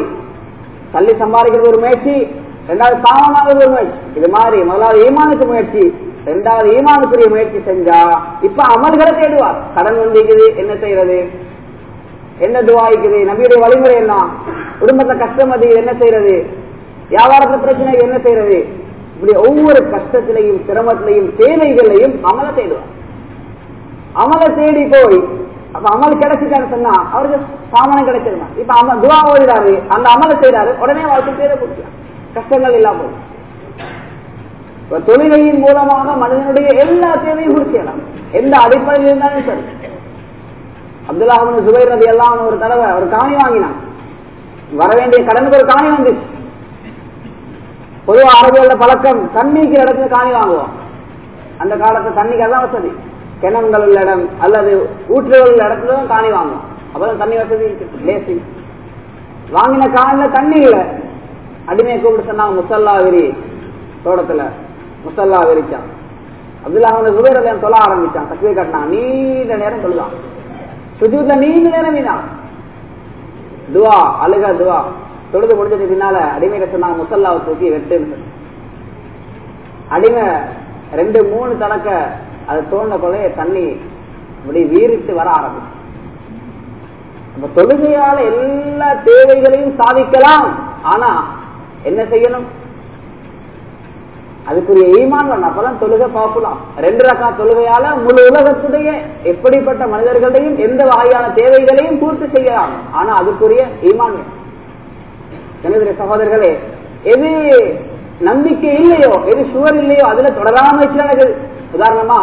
தள்ளி சம்பாதிக்கிறது ஒரு முயற்சி ரெண்டாவது சாமனாவது ஒரு முயற்சி இது மாதிரி முதலாவது ஈமானுக்கு முயற்சி ரெண்டாவது ஈமானுக்குரிய முயற்சி செஞ்சா இப்ப அமல்களை தேடுவார் கடன் வந்திக்குது என்ன செய்யறது என்ன துவாய்க்குது நபியுடைய வழிமுறை என்ன குடும்பத்தை கஷ்டம் அது என்ன செய்யறது வியாபாரத்துல பிரச்சனை என்ன செய்யறது இப்படி ஒவ்வொரு கஷ்டத்திலையும் சிரமத்திலையும் தேவைகளையும் அமல தேடுவார் அமல தேடி போய் அப்ப அமல் கிடைச்சிட்டாரு சொன்னா அவருக்கு சாமானம் கிடைச்சிருமா இப்ப அமல் துவா ஓடுறாரு அந்த அமலை செய்யறாரு உடனே வாழ்க்கை தேட கொடுக்கலாம் கஷ்டங்கள் இல்லாம போகும் இப்ப தொழுகையின் மூலமாக மனிதனுடைய எல்லா தேவையும் முடிச்சிடலாம் எந்த அடிப்படையில் இருந்தாலும் சரி அப்துல்லாஹின் சுபைர் நதி எல்லாம் ஒரு தடவை ஒரு காணி வாங்கினான் வர வேண்டிய கடனுக்கு ஒரு காணி வந்துச்சு பொதுவா அரபியோட பழக்கம் தண்ணிக்கு இடத்துல காணி வாங்குவோம் அந்த காலத்து தண்ணிக்கு அதான் வசதி கிணங்கள் உள்ள இடம் அல்லது ஊற்றுகள் உள்ள இடத்துல தான் காணி வாங்குவோம் அப்பதான் தண்ணி வசதி லேசி வாங்கின காணில தண்ணி இல்லை அடிமையை கூப்பிட்டு சொன்னாங்க முசல்லா விரி தோட்டத்துல முசல்லா விரிச்சான் அப்துல்லா வந்து சுபேர் சொல்ல ஆரம்பிச்சான் தக்குவே கட்டினான் நீண்ட நேரம் சொல்லுதான் சுஜூத்ல நீண்ட நேரம் வீணான் துவா அழுக துவா தொழுது முடிஞ்சது பின்னால அடிமையில சொன்னாங்க முசல்லாவை தூக்கி வெட்டுன்னு அடிமை ரெண்டு மூணு தடக்க அது தோண்ட கொலைய தண்ணி இப்படி வீறிட்டு வர ஆரம்பிச்சு நம்ம தொழுகையால எல்லா தேவைகளையும் சாதிக்கலாம் ஆனா என்ன செய்யணும் அதுக்குரிய ஈமான் வேணும் அப்பதான் தொழுகை பார்க்கலாம் ரெண்டு ரக்கா தொழுகையால முழு உலகத்துடைய எப்படிப்பட்ட மனிதர்களையும் எந்த வகையான தேவைகளையும் பூர்த்தி செய்யலாம் ஆனா அதுக்குரிய ஈமான் வேணும் எனது சகோதரர்களே எது நம்பிக்கை இல்லையோ எது சுவர் இல்லையோ அதுல தொடராம நடக்குது உதாரணமா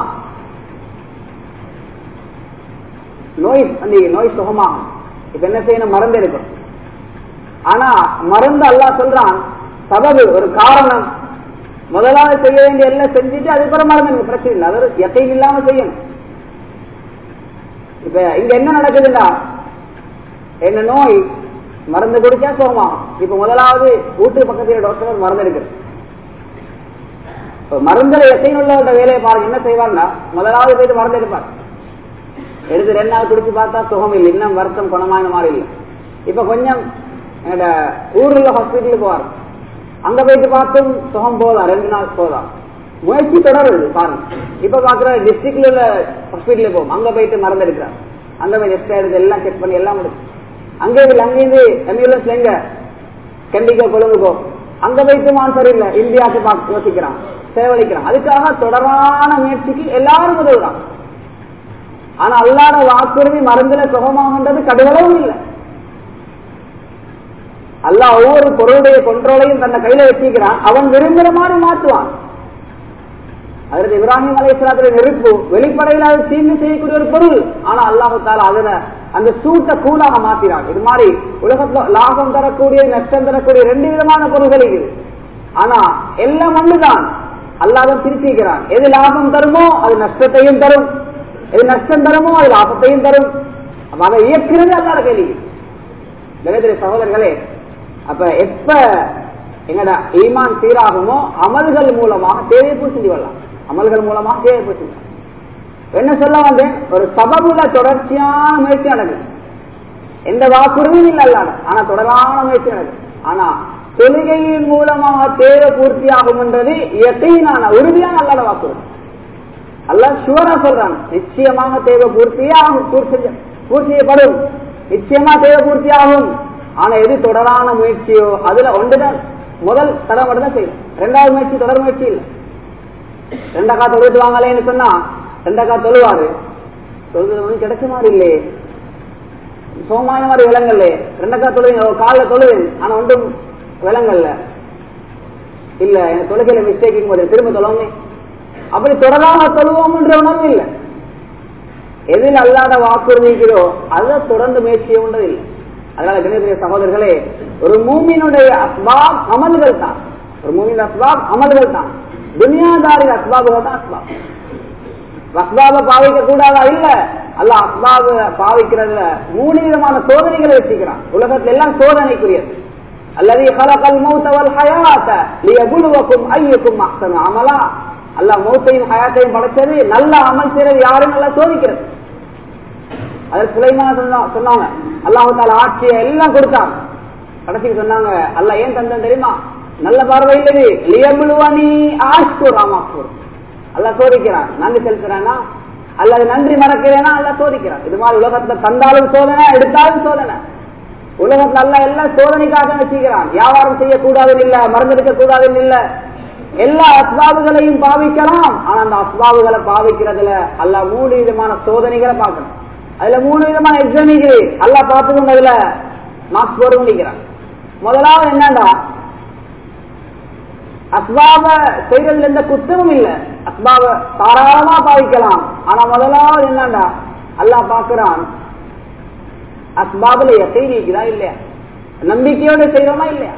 நோய் அந்த நோய் சுகமாகும் இப்ப என்ன செய்யணும் மருந்து எடுக்கும் ஆனா மருந்து அல்லா சொல்றான் சபது ஒரு காரணம் முதலாவது செய்ய வேண்டிய எல்லாம் செஞ்சுட்டு அதுக்கப்புறம் மருந்து பிரச்சனை இல்லை அது எத்தையும் இல்லாம செய்யணும் இப்ப இங்க என்ன நடக்குதுன்னா என்ன நோய் மருந்து குடிச்சா சுகமாகும் இப்ப முதலாவது வீட்டு பக்கத்தில் டாக்டர் மருந்து எடுக்கிறது இப்ப மருந்துல எத்தையும் உள்ளவரோட வேலையை பாருங்க என்ன செய்வார்னா முதலாவது போயிட்டு மருந்து எடுப்பார் எடுத்து ரெண்டு நாள் குடிச்சு பார்த்தா சுகம் இல்லை இன்னும் வருத்தம் குணமான மாதிரி இல்லை இப்ப கொஞ்சம் என்னோட ஊர்ல ஹாஸ்பிட்டலுக்கு போவார் அங்க போயிட்டு பார்த்தும் சுகம் போதா ரெண்டு நாள் போதா முயற்சி தொடருது பாருங்க இப்ப பாக்குற டிஸ்ட்ரிக்ட்ல உள்ள ஹாஸ்பிட்டலுக்கு போகும் அங்க போயிட்டு மருந்து எடுக்கிறார் அங்க போய் டெஸ்ட் எடுத்து எல்லாம் செக் பண்ணி எல்லாம் முடிச்சு அங்கே அங்கேருந்து ஆம்புலன்ஸ்ல எங்க கண்டிக்கோ கொழும்புக்கோ அங்க போயிட்டு மான்சர் இல்ல இந்தியாவுக்கு பார்த்து யோசிக்கிறான் செலவழிக்கிறான் அதுக்காக தொடரான முயற்சிக்கு எல்லாரும் உதவுறான் ஆனா அல்லாத வாக்குறுதி மருந்துல சுகமாகன்றது கடுகளவும் இல்லை அல்ல ஒவ்வொரு பொருளுடைய கொண்டோலையும் தன்னை கையில வச்சிருக்கிறான் அவன் விரும்புகிற மாதிரி மாற்றுவான் அதற்கு இப்ராஹிம் அலையாத்துல நெருப்பு வெளிப்படையில் அது தீங்கு செய்யக்கூடிய ஒரு பொருள் ஆனா அல்லாஹால அதுல அந்த சூட்டை கூலாக மாத்தினான் இது மாதிரி உலகத்துல லாபம் தரக்கூடிய நஷ்டம் தரக்கூடிய ரெண்டு விதமான பொருள்கள் இருக்குது ஆனா எல்லாம் ஒண்ணுதான் அல்லாத திருப்பிக்கிறான் எது லாபம் தருமோ அது நஷ்டத்தையும் தரும் எது நஷ்டம் தருமோ அது லாபத்தையும் தரும் அப்ப அதை இயக்கிறது அல்லாத கேள்வி கணேந்திர சகோதரர்களே அப்ப எப்ப எங்கட ஈமான் சீராகுமோ அமல்கள் மூலமாக தேவை பூசி வரலாம் அமல்கள் மூலமாக தேவை பூசி என்ன சொல்ல வந்தேன் ஒரு சபபுல தொடர்ச்சியான முயற்சி நடக்குது எந்த வாக்குறுதியும் இல்லை அல்லாத ஆனா தொடரான முயற்சி நடக்குது ஆனா தொழுகையின் மூலமாக தேவை பூர்த்தியாகும் என்றது இயற்கையினான உறுதியான அல்லாத வாக்குறுதி அல்ல சுவரா சொல்றான் நிச்சயமாக தேவை பூர்த்தியே ஆகும் பூர்த்தி பூர்த்தி செய்யப்படும் நிச்சயமா தேவை பூர்த்தி ஆகும் ஆனா எது தொடரான முயற்சியோ அதுல ஒன்றுதான் முதல் தடவை மட்டும் தான் செய்யும் ரெண்டாவது முயற்சி தொடர் முயற்சி இல்லை ரெண்டக்கா தொழுது வாங்கலேன்னு சொன்னா ரெண்டக்கா தொழுவாரு தொழுது ஒன்றும் கிடைச்ச மாதிரி இல்லையே சோமான மாதிரி விலங்கல்ல ரெண்டக்கா தொழுவீங்க காலில் தொழுவேன் ஆனா ஒன்றும் விலங்கல்ல இல்ல எனக்கு தொழுகையில மிஸ்டேக்கிங் போது திரும்ப தொழவுமே அப்படி தொடராக தொழுவோம்ன்ற உணர்வு இல்லை எதில் அல்லாத வாக்குறுதிக்கிறோ அதை தொடர்ந்து முயற்சி உண்டது இல்லை அதனால கணேச சகோதரர்களே ஒரு மூமியினுடைய அஸ்பாப் அமல்கள் தான் ஒரு மூமியின் அஸ்பாப் அமல்கள் தான் துனியாதாரி அஸ்பாபுகள் தான் அஸ்பாப் அஸ்பாப பாவிக்க கூடாதா இல்ல அல்ல அஸ்பாப பாவிக்கிறதுல மூணு விதமான சோதனைகளை வச்சுக்கிறான் உலகத்துல எல்லாம் சோதனைக்குரியது அல்லது ஹலகல் மௌத்தவல் ஹயாத்த லியபுலுவக்கும் ஐயக்கும் அஹ்சனு அமலா அல்லாஹ் மௌத்தையும் ஹயாத்தையும் படைச்சது நல்ல அமல் செய்யறது யாரும் நல்லா சோதிக்கிறது அது சுலைமான சொன்னாங்க அல்லாஹு தால ஆட்சியை எல்லாம் கொடுத்தாங்க கடைசிக்கு சொன்னாங்க அல்ல ஏன் தந்தன் தெரியுமா நல்ல பார்வை இல்லது லியபுலுவனி ஆஷ்கூர் ஆமாக்கூர் அல்ல சோதிக்கிறான் நன்றி செலுத்துறானா அல்லது நன்றி மறக்கிறேனா அல்ல சோதிக்கிறான் இது மாதிரி உலகத்துல தந்தாலும் சோதனை எடுத்தாலும் சோதனை உலகத்துல அல்ல எல்லாம் சோதனைக்காக வச்சுக்கிறான் வியாபாரம் செய்யக்கூடாதுன்னு இல்ல மறந்தெடுக்க கூடாதுன்னு இல்ல எல்லா அஸ்பாபுகளையும் பாவிக்கலாம் ஆனா அந்த அஸ்பாபுகளை பாவிக்கிறதுல அல்ல மூணு விதமான சோதனைகளை பார்க்கணும் அதுல மூணு விதமான எக்ஸாமிக்கு அல்ல பார்த்துக்கொண்டு அதுல மார்க்ஸ் போட முடிக்கிறான் முதலாவது என்னன்னா அஸ்பாப செய்யறதுல எந்த குத்தமும் இல்ல அஸ்பாப தாராளமா பாவிக்கலாம் ஆனா முதலாவது என்னண்டா அல்லாஹ் பாக்குறான் அஸ்பாபுல எசைவிக்குதா இல்லையா நம்பிக்கையோட செய்யறோமா இல்லையா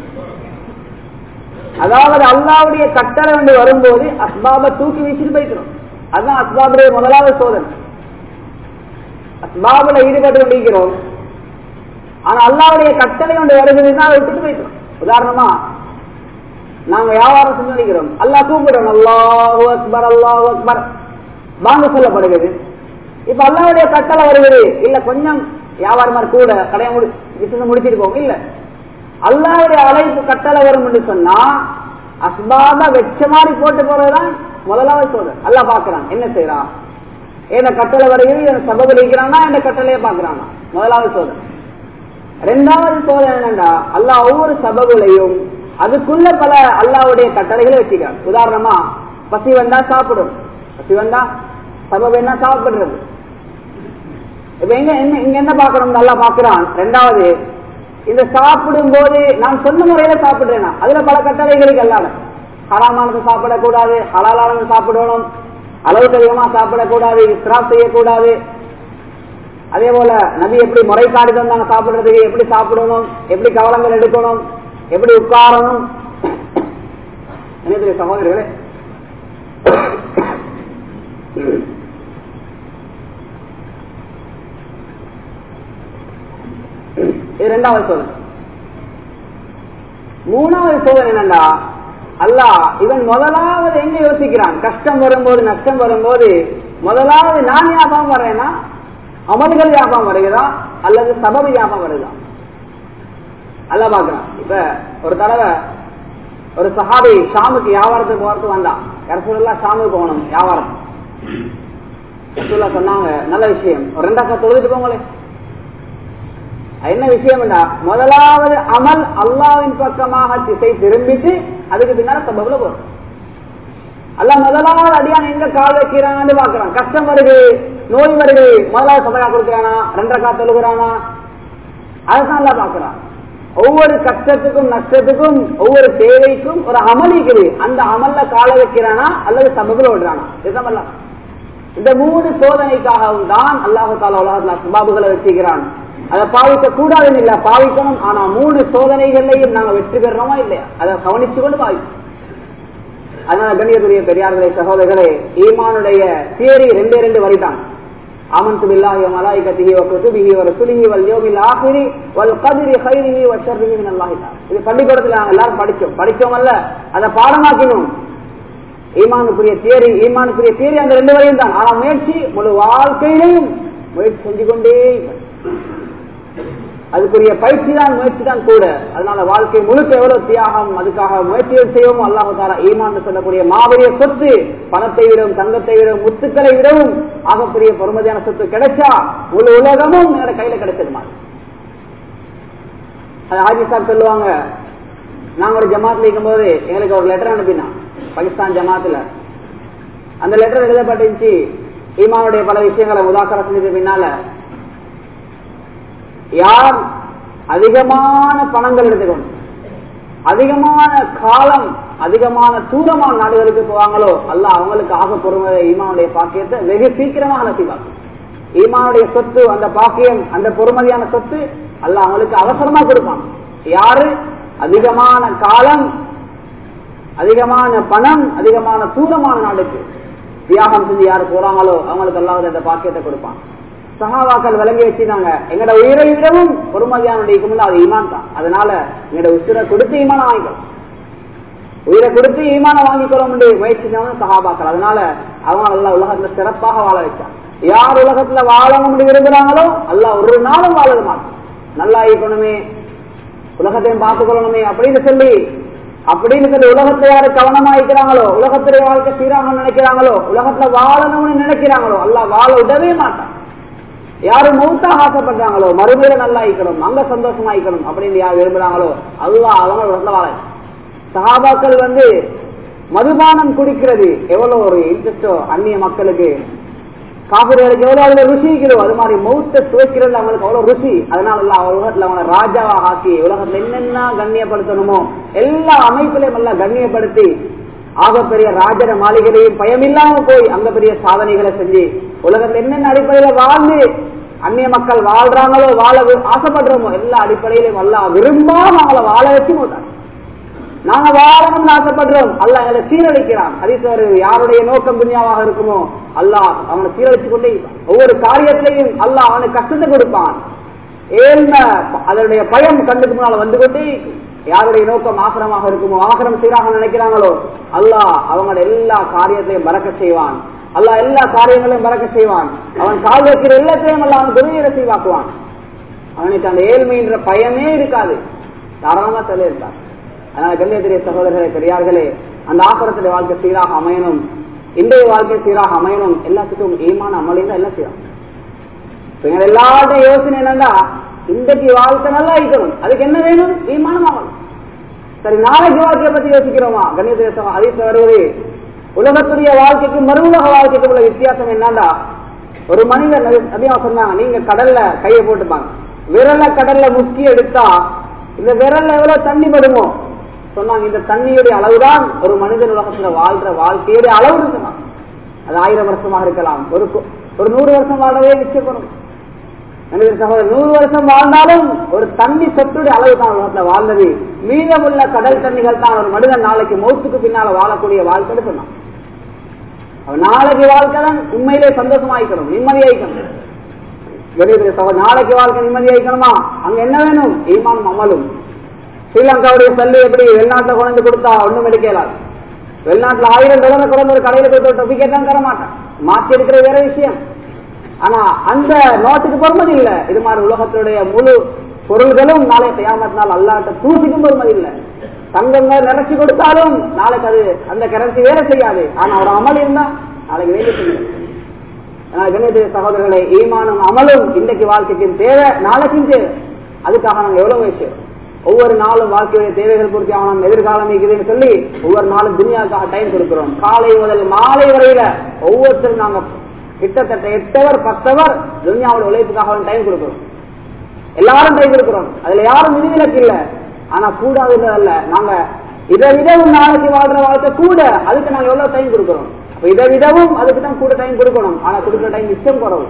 அதாவது அல்லாவுடைய கட்டளை வந்து வரும்போது அஸ்பாப தூக்கி வீசிட்டு போய்க்கிறோம் அதுதான் அஸ்பாபுடைய முதலாவது சோதனை அஸ்பாபுல ஈடுபட்டு கொண்டிருக்கிறோம் ஆனா அல்லாவுடைய கட்டளை ஒன்று வருகிறதுனா அதை விட்டுட்டு போய்க்கிறோம் உதாரணமா நாங்க வியாபாரம் செஞ்சிருக்கிறோம் அல்லா கூப்பிடுறோம் அல்லாஹு அக்பர் அல்லாஹு அக்பர் வாங்க சொல்லப்படுகிறது இப்ப அல்லாவுடைய கட்டளை வருகிறது இல்ல கொஞ்சம் வியாபாரமா கூட கடையை முடி பிசினஸ் முடிச்சிட்டு போங்க இல்ல அல்லாவுடைய அழைப்பு கட்டளை வரும் என்று சொன்னா அஸ்பாப வெச்ச மாதிரி போட்டு போறதுதான் முதலாவது சோதனை அல்லா பாக்குறான் என்ன செய்யறான் என்ன கட்டளை வருகிறது என்ன சபபில் இருக்கிறானா என்ன கட்டளையை பாக்குறானா முதலாவது சோதனை ரெண்டாவது சோதனை என்னன்னா அல்லாஹ் ஒவ்வொரு சபகுலையும் அதுக்குள்ள பல அல்லாவுடைய கட்டளைகளை வச்சுக்கிறான் உதாரணமா பசி வந்தா சாப்பிடும் பசி வந்தா சபபு என்ன சாப்பிடுறது இப்ப எங்க என்ன இங்க என்ன பாக்கணும் நல்லா பாக்குறான் ரெண்டாவது இந்த சாப்பிடும் போது நான் சொன்ன முறையில சாப்பிடுறேனா அதுல பல கட்டளைகளுக்கு அல்லாத ஹராமானது சாப்பிடக்கூடாது ஹலாலானது சாப்பிடணும் அளவுக்கு அதிகமா சாப்பிடக்கூடாது இஸ்ராப் செய்யக்கூடாது அதே போல நபி எப்படி முறைக்காடி தந்தாங்க சாப்பிடுறதுக்கு எப்படி சாப்பிடணும் எப்படி கவலங்கள் எடுக்கணும் எப்படி உட்காரணும் என்ன சகோதரர்களே இது ரெண்டாவது சோதனை மூணாவது சோதனை என்னண்டா அல்லாஹ் இவன் முதலாவது எங்க யோசிக்கிறான் கஷ்டம் வரும்போது நஷ்டம் வரும்போது முதலாவது நான் ஞாபகம் வர்றேன்னா அமல்கள் ஞாபகம் வருகிறதா அல்லது சபபு ஞாபகம் வருதா அல்ல பாக்குறான் இப்ப ஒரு தடவை ஒரு சஹாபி ஷாமுக்கு வியாபாரத்துக்கு போறதுக்கு வந்தான் இரசூல்லா ஷாமுக்கு போகணும் வியாபாரம் ரசூல்லா சொன்னாங்க நல்ல விஷயம் ஒரு ரெண்டாக்கா தொழுதுட்டு போங்களே என்ன விஷயம்டா முதலாவது அமல் அல்லாவின் பக்கமாக திசை திரும்பிட்டு அதுக்கு பின்னால சபபுல போறோம் அல்ல முதலாவது அடியான் எங்க கால் வைக்கிறான்னு பாக்குறான் கஷ்டம் வருது நோய் வருது முதலாவது சபகா கொடுக்கிறானா ரெண்டரை தொழுகிறானா அதுதான் எல்லாம் பாக்குறான் ஒவ்வொரு கஷ்டத்துக்கும் நஷ்டத்துக்கும் ஒவ்வொரு தேவைக்கும் ஒரு அமல் இருக்குது அந்த அமல்ல கால வைக்கிறானா அல்லது சபபுல விடுறானா இதுதான் இந்த மூணு சோதனைக்காகவும் தான் அல்லாஹு தாலா உலகத்துல சுபாபுகளை வச்சுக்கிறான் அதை பாவிக்க கூடாதுன்னு இல்ல பாவிக்கணும் ஆனா மூணு சோதனைகள்லையும் நாங்க வெற்றி பெறோமா இல்லையா அதை கவனிச்சு கொண்டு பாவிக்கணும் அதனால கண்ணியத்துடைய பெரியார்களே சகோதரர்களே ஈமானுடைய தியரி ரெண்டே ரெண்டு வரிதான் آمنت بالله وملائكته وكتبه ورسله واليوم الاخر والقدر خيره وشره من الله تعالى இது பள்ளிக்கூடத்துல நாங்க எல்லாரும் படிச்சோம் படிச்சோம் அல்ல அதை பாடமாக்கணும் ஈமானுக்குரிய தியரி ஈமானுக்குரிய தியரி அந்த ரெண்டு வரையும் தான் ஆனா முயற்சி முழு வாழ்க்கையிலையும் முயற்சி செஞ்சு கொண்டே அதுக்குரிய பயிற்சி தான் முயற்சி தான் கூட அதனால வாழ்க்கை முழுக்க எவ்வளவு தியாகம் அதுக்காக முயற்சிகள் செய்வோம் அல்லாஹு தாரா ஈமான் சொல்லக்கூடிய மாபெரிய சொத்து பணத்தை விடவும் தங்கத்தை விடவும் முத்துக்களை விடவும் ஆகப்பெரிய பொறுமதியான சொத்து கிடைச்சா முழு உலகமும் என்னோட கையில கிடைச்சது மாதிரி அது ஹாஜி சார் சொல்லுவாங்க நாங்க ஒரு ஜமாத்ல இருக்கும் போது எங்களுக்கு ஒரு லெட்டர் அனுப்பினா பாகிஸ்தான் ஜமாத்துல அந்த லெட்டர் எழுதப்பட்டுச்சு ஈமானுடைய பல விஷயங்களை உதாக்கர செஞ்சது பின்னால யார் அதிகமான பணங்கள் எடுத்துக்கணும் அதிகமான காலம் அதிகமான தூரமான நாடுகளுக்கு போவாங்களோ அல்ல அவங்களுக்கு ஆக பொறுமை ஈமானுடைய பாக்கியத்தை வெகு சீக்கிரமாக நசிவாக்கும் ஈமானுடைய சொத்து அந்த பாக்கியம் அந்த பொறுமதியான சொத்து அல்ல அவங்களுக்கு அவசரமா கொடுப்பான் யாரு அதிகமான காலம் அதிகமான பணம் அதிகமான தூரமான நாடுக்கு தியாகம் செஞ்சு யாரு போறாங்களோ அவங்களுக்கு அல்லாவது அந்த பாக்கியத்தை கொடுப்பான் சகாவாக்கள் விளங்கி வச்சிருந்தாங்க எங்கட உயிரை விடவும் பொறுமதியானுடைய அது ஈமான் தான் அதனால எங்கட உசிரை கொடுத்து ஈமான வாங்கிக்கணும் உயிரை கொடுத்து ஈமான வாங்கிக்கொள்ள முடியும் முயற்சி சகாபாக்கள் அதனால அவங்க அல்ல உலகத்துல சிறப்பாக வாழ வச்சான் யார் உலகத்துல வாழணும் விரும்புறாங்களோ அல்ல ஒரு நாளும் வாழ மாட்டோம் நல்லா இருக்கணுமே உலகத்தையும் பார்த்துக்கொள்ளணுமே அப்படின்னு சொல்லி அப்படின்னு சொல்லி உலகத்தை யாரு கவனமா இருக்கிறாங்களோ உலகத்துடைய வாழ்க்கை சீராக நினைக்கிறாங்களோ உலகத்துல வாழணும்னு நினைக்கிறாங்களோ அல்லாஹ் வாழ விடவே மாட்டான் யாரு மௌத்தாக ஆசைப்படுறாங்களோ மறுமையில நல்லா இருக்கணும் அங்க சந்தோஷமா இருக்கணும் அப்படின்னு யார் விரும்புறாங்களோ அல்லாஹ் அவங்க உலகத்துல வாழ சஹாபாக்கள் வந்து மதுபானம் குடிக்கிறது எவ்வளவு ஒரு இன்ட்ரெஸ்டோ அந்நிய மக்களுக்கு காபிர்களுக்கு எவ்வளவு அதுல ருசி இருக்கிறோ அது மாதிரி மௌத்த சுவைக்கிறது அவங்களுக்கு அவ்வளவு ருசி அதனால எல்லாம் உலகத்துல அவனை ராஜாவா ஆக்கி உலகத்துல என்னென்ன கண்ணியப்படுத்தணுமோ எல்லா அமைப்பிலையும் எல்லாம் கண்ணியப்படுத்தி ஆக பெரிய ராஜர மாளிகையிலையும் பயமில்லாம போய் அங்க பெரிய சாதனைகளை செஞ்சு உலகத்துல என்னென்ன அடிப்படையில வாழ்ந்து அந்நிய மக்கள் வாழ்றாங்களோ வாழ வி- ஆசைப்படுறோமோ எல்லா அடிப்படையிலையும் எல்லாம் விரும்பாம அவங்கள வாழ வச்சு போட்டாங்க நாங்க வாழணும்னு ஆசைப்படுறோம் அல்லாஹ் எங்களை சீரழிக்கிறான் ஹதீஸ்வர் யாருடைய நோக்கம் துன்யாவாக இருக்குமோ அல்லாஹ் அவனை சீரழிச்சு கொண்டே இருப்பான். ஒவ்வொரு காரியத்திலையும் அல்லாஹ் அவனுக்கு கஷ்டத்தை கொடுப்பான் ஏழ்மை அதனுடைய பயம் கண்ணுக்கு முன்னால வந்து கொண்டே இருக்கும். யாருடைய நோக்கம் ஆசிரமாக இருக்குமோ ஆசிரம் சீராக நினைக்கிறாங்களோ அல்லாஹ் அவங்களோட எல்லா காரியத்தையும் மறக்க செய்வான் அல்லாஹ் எல்லா காரியங்களையும் மறக்க செய்வான் அவன் கால் வைக்கிற எல்லாத்தையும் அல்லாஹ் அவனுக்கு உதவியை செய்வாக்குவான் அவனுக்கு அந்த ஏழ்மைன்ற பயமே இருக்காது தாராளமா சொல்ல இருக்கான் அதனால கண்ணியத்திரிய சகோதரர்களே பெரியார்களே அந்த ஆசிரத்துடைய வாழ்க்கை சீராக அமையணும் இன்றைய வாழ்க்கை சீராக அமையணும் எல்லாத்துக்கும் ஈமான அமலையும் தான் எல்லாம் சீராகும் இப்ப எங்க எல்லாத்தையும் யோசனை என்னன்னா இன்றைக்கு வாழ்க்கை நல்லா இருக்கணும் அதுக்கு என்ன வேணும் ஈமானம் ஆகணும் சரி நாளைக்கு வாழ்க்கையை பத்தி யோசிக்கிறோமா கண்ணியத்திரிய அதீச வருவது உலகத்துடைய வாழ்க்கைக்கும் மறு உலக வாழ்க்கைக்கும் உள்ள வித்தியாசம் என்னன்னா ஒரு மனிதர் அதிகமா சொன்னாங்க நீங்க கடல்ல கையை போட்டுப்பாங்க விரல கடல்ல முக்கி எடுத்தா இந்த விரல்ல எவ்வளவு தண்ணி படுமோ சொன்னாங்க இந்த தண்ணியுடைய அளவுதான் ஒரு மனிதன் உலகத்துல வாழ்ற வாழ்க்கையுடைய அளவுன்னு சொன்னாங்க அது ஆயிரம் வருஷமாக இருக்கலாம் ஒரு கு- ஒரு நூறு வருஷம் வாழவே நிச்சயப்படும் எனது சகோதரர் நூறு வருஷம் வாழ்ந்தாலும் ஒரு தண்ணி சொத்துடைய அளவு தான் உலகத்துல வாழ்ந்தது மீதமுள்ள கடல் தண்ணிகள் தான் ஒரு மனிதன் நாளைக்கு மௌத்துக்கு பின்னால வாழக்கூடிய வாழ்க்கைன்னு சொன்னான் அவன் நாளைக்கு வாழ்க்கை தான் உண்மையிலே சந்தோஷமாயிக்கணும் நிம்மதியாயிக்கணும் வெளியே சகோதரர் நாளைக்கு வாழ்க்கை நிம்மதியாயிக்கணுமா அங்க என்ன வேணும் ஈமானும் அமலும் ஸ்ரீலங்காவுடைய சல்லு எப்படி வெளிநாட்டுல கொண்டு கொடுத்தா ஒண்ணும் எடுக்கலாம் வெளிநாட்டுல ஆயிரம் டாலரை கொண்டு ஒரு கடையில போய் டொபி கேட்டான் தர மாட்டான் மாற்றி எடுக்கிற வேற விஷயம் ஆனா அந்த நோட்டுக்கு பொறுமதி இல்ல இது மாதிரி உலகத்துடைய முழு பொருள்களும் நாளை தயாமத் நாள் அல்லாட்ட தூசிக்கும் பொறுமதி இல்ல தங்கங்கள் நிறைச்சி கொடுத்தாலும் நாளைக்கு அது அந்த கரன்சி வேலை செய்யாது ஆனா ஒரு அமல் இருந்தா நாளைக்கு வேலை செய்யும் அதனால கணேச சகோதரர்களை ஈமானும் அமலும் இன்றைக்கு வாழ்க்கைக்கும் தேவை நாளைக்கும் தேவை அதுக்காக நாங்க எவ்வளவு முயற்சி ஒவ்வொரு நாளும் வாழ்க்கையுடைய தேவைகள் பூர்த்தி ஆகணும் எதிர்காலம் இருக்குதுன்னு சொல்லி ஒவ்வொரு நாளும் துனியாவுக்காக டைம் கொடுக்கிறோம் காலை முதல் மாலை வரையில ஒவ்வொருத்தரும் நாங்க கிட்டத்தட்ட எட்டவர் பத்தவர் துனியாவோட உழைப்புக்காக டைம் கொடுக்கிறோம் எல்லாரும் டைம் கொடுக்கிறோம் அதுல யாரும் விதிவிலக்கு இல்ல ஆனா கூடாதுன்றதல்ல நாங்க இதை விடவும் நாளைக்கு வாழ்ற வாழ்க்கை கூட அதுக்கு நாங்க எவ்வளவு டைம் கொடுக்கிறோம் அப்ப இதை விடவும் அதுக்கு தான் கூட டைம் கொடுக்கணும் ஆனா கொடுக்குற டைம் மிச்சம் குறவு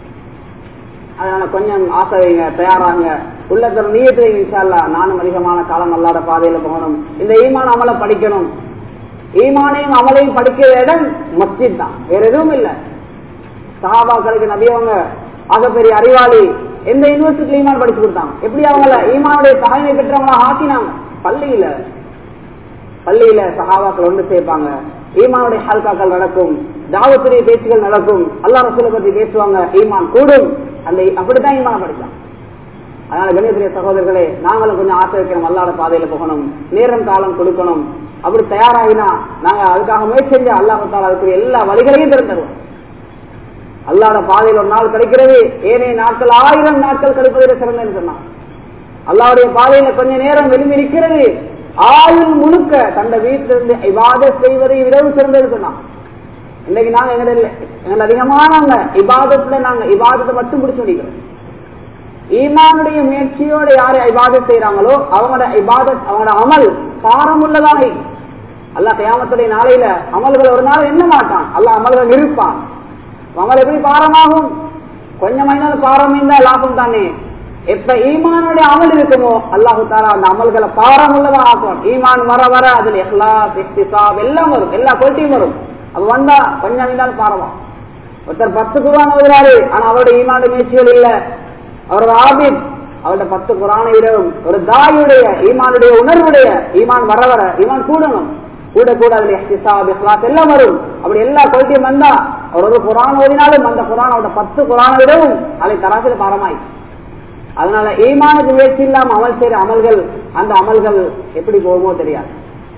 அதனால கொஞ்சம் ஆசை வைங்க தயாராங்க உள்ளத்துல நீயத்து வைங்க இன்ஷால்லா நானும் அதிகமான காலம் அல்லாத பாதையில போகணும் இந்த ஈமான் அமலை படிக்கணும் ஈமானையும் அமலையும் படிக்கிற இடம் மஸ்ஜித் தான் வேற எதுவும் இல்லை சஹாபாக்களுக்கு நபியவங்க ஆகப்பெரிய அறிவாளி எந்த யூனிவர்சிட்டியில ஈமான் படிச்சு கொடுத்தாங்க எப்படி அவங்கள ஈமானுடைய தகவலை பெற்றவங்களா ஆக்கினாங்க பள்ளியில பள்ளியில சஹாபாக்கள் ஒன்று சேர்ப்பாங்க ஈமானுடைய ஹல்காக்கள் நடக்கும் தாவத்துடைய பேச்சுகள் நடக்கும் அல்லா ரசூலை பத்தி பேசுவாங்க ஈமான் கூடும் அந்த அப்படித்தான் ஈமான படிச்சாங்க அதனால கணேசரிய சகோதரர்களே நாங்களும் கொஞ்சம் ஆசை வைக்கிறோம் அல்லாட பாதையில போகணும் நேரம் காலம் கொடுக்கணும் அப்படி தயாராகினா நாங்க அதுக்காக முயற்சி செஞ்சு அல்லாஹால அதுக்குரிய எல்லா வழிகளையும் திறந்துருவோம் அல்லாட பாதையில் ஒரு நாள் கிடைக்கிறது ஏனைய நாட்கள் ஆயிரம் நாட்கள் கழிப்பதில் சிறந்தன்னு சொன்னான் அல்லாவுடைய பாதையில கொஞ்ச நேரம் விரும்பி இருக்கிறது ஆயுள் முழுக்க தந்த வீட்டிலிருந்து இபாதத் செய்வதை விடவும் சிறந்தது சொன்னான் இன்னைக்கு நாங்க எங்க எங்களை அதிகமானவங்க இபாதத்துல நாங்க இபாதத்தை மட்டும் பிடிச்சு முடிக்கிறோம் ஈமானுடைய முயற்சியோட யாரு இபாதத் செய்யறாங்களோ அவங்களோட இபாதத் அவங்களோட அமல் பாரமுள்ளதாக அல்லாஹ் கயாமத்துடைய நாளையில அமல்கள் ஒரு நாள் என்ன மாட்டான் அல்லாஹ் அமல்கள் நிறுப்பான் அமல் எப்படி பாரமாகும் கொஞ்சம் ஐநாள் பாரம் இருந்தா லாபம் தானே எப்ப ஈமானுடைய அமல் இருக்குமோ அல்லாஹு தாரா அந்த அமல்களை பாரம் உள்ளதா ஆக்கும் ஈமான் வர வர அதுல எஹ்லாஸ் இஹ்திசாப் எல்லாம் வரும் எல்லா கொள்கையும் வரும் அது வந்தா கொஞ்சம் ஐந்தால் பாரமா ஒருத்தர் பத்து குரான் ஓதுறாரு ஆனா அவருடைய ஈமானுடைய முயற்சிகள் இல்ல அவரோட ஆபித் அவருடைய பத்து குரானை விடவும் ஒரு தாயுடைய ஈமானுடைய உணர்வுடைய ஈமான் வர வர ஈமான் கூடணும் கூட கூட அதுல இஹ்திசாப் இஹ்லாஸ் எல்லாம் வரும் அப்படி எல்லா கொள்கையும் வந்தா அவர் ஒரு குரான் ஓதினாலும் அந்த குரான் அவரோட பத்து குரானை விடவும் அதை தராசில் பாரமாய் அதனால ஈமானுக்கு முயற்சி இல்லாம அமல் செய்யற அமல்கள் அந்த அமல்கள் எப்படி போகுமோ தெரியாது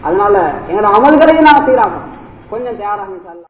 அதனால எங்களோட அமல்களையும் நான் சீராகும் கொஞ்சம் தயாராகும்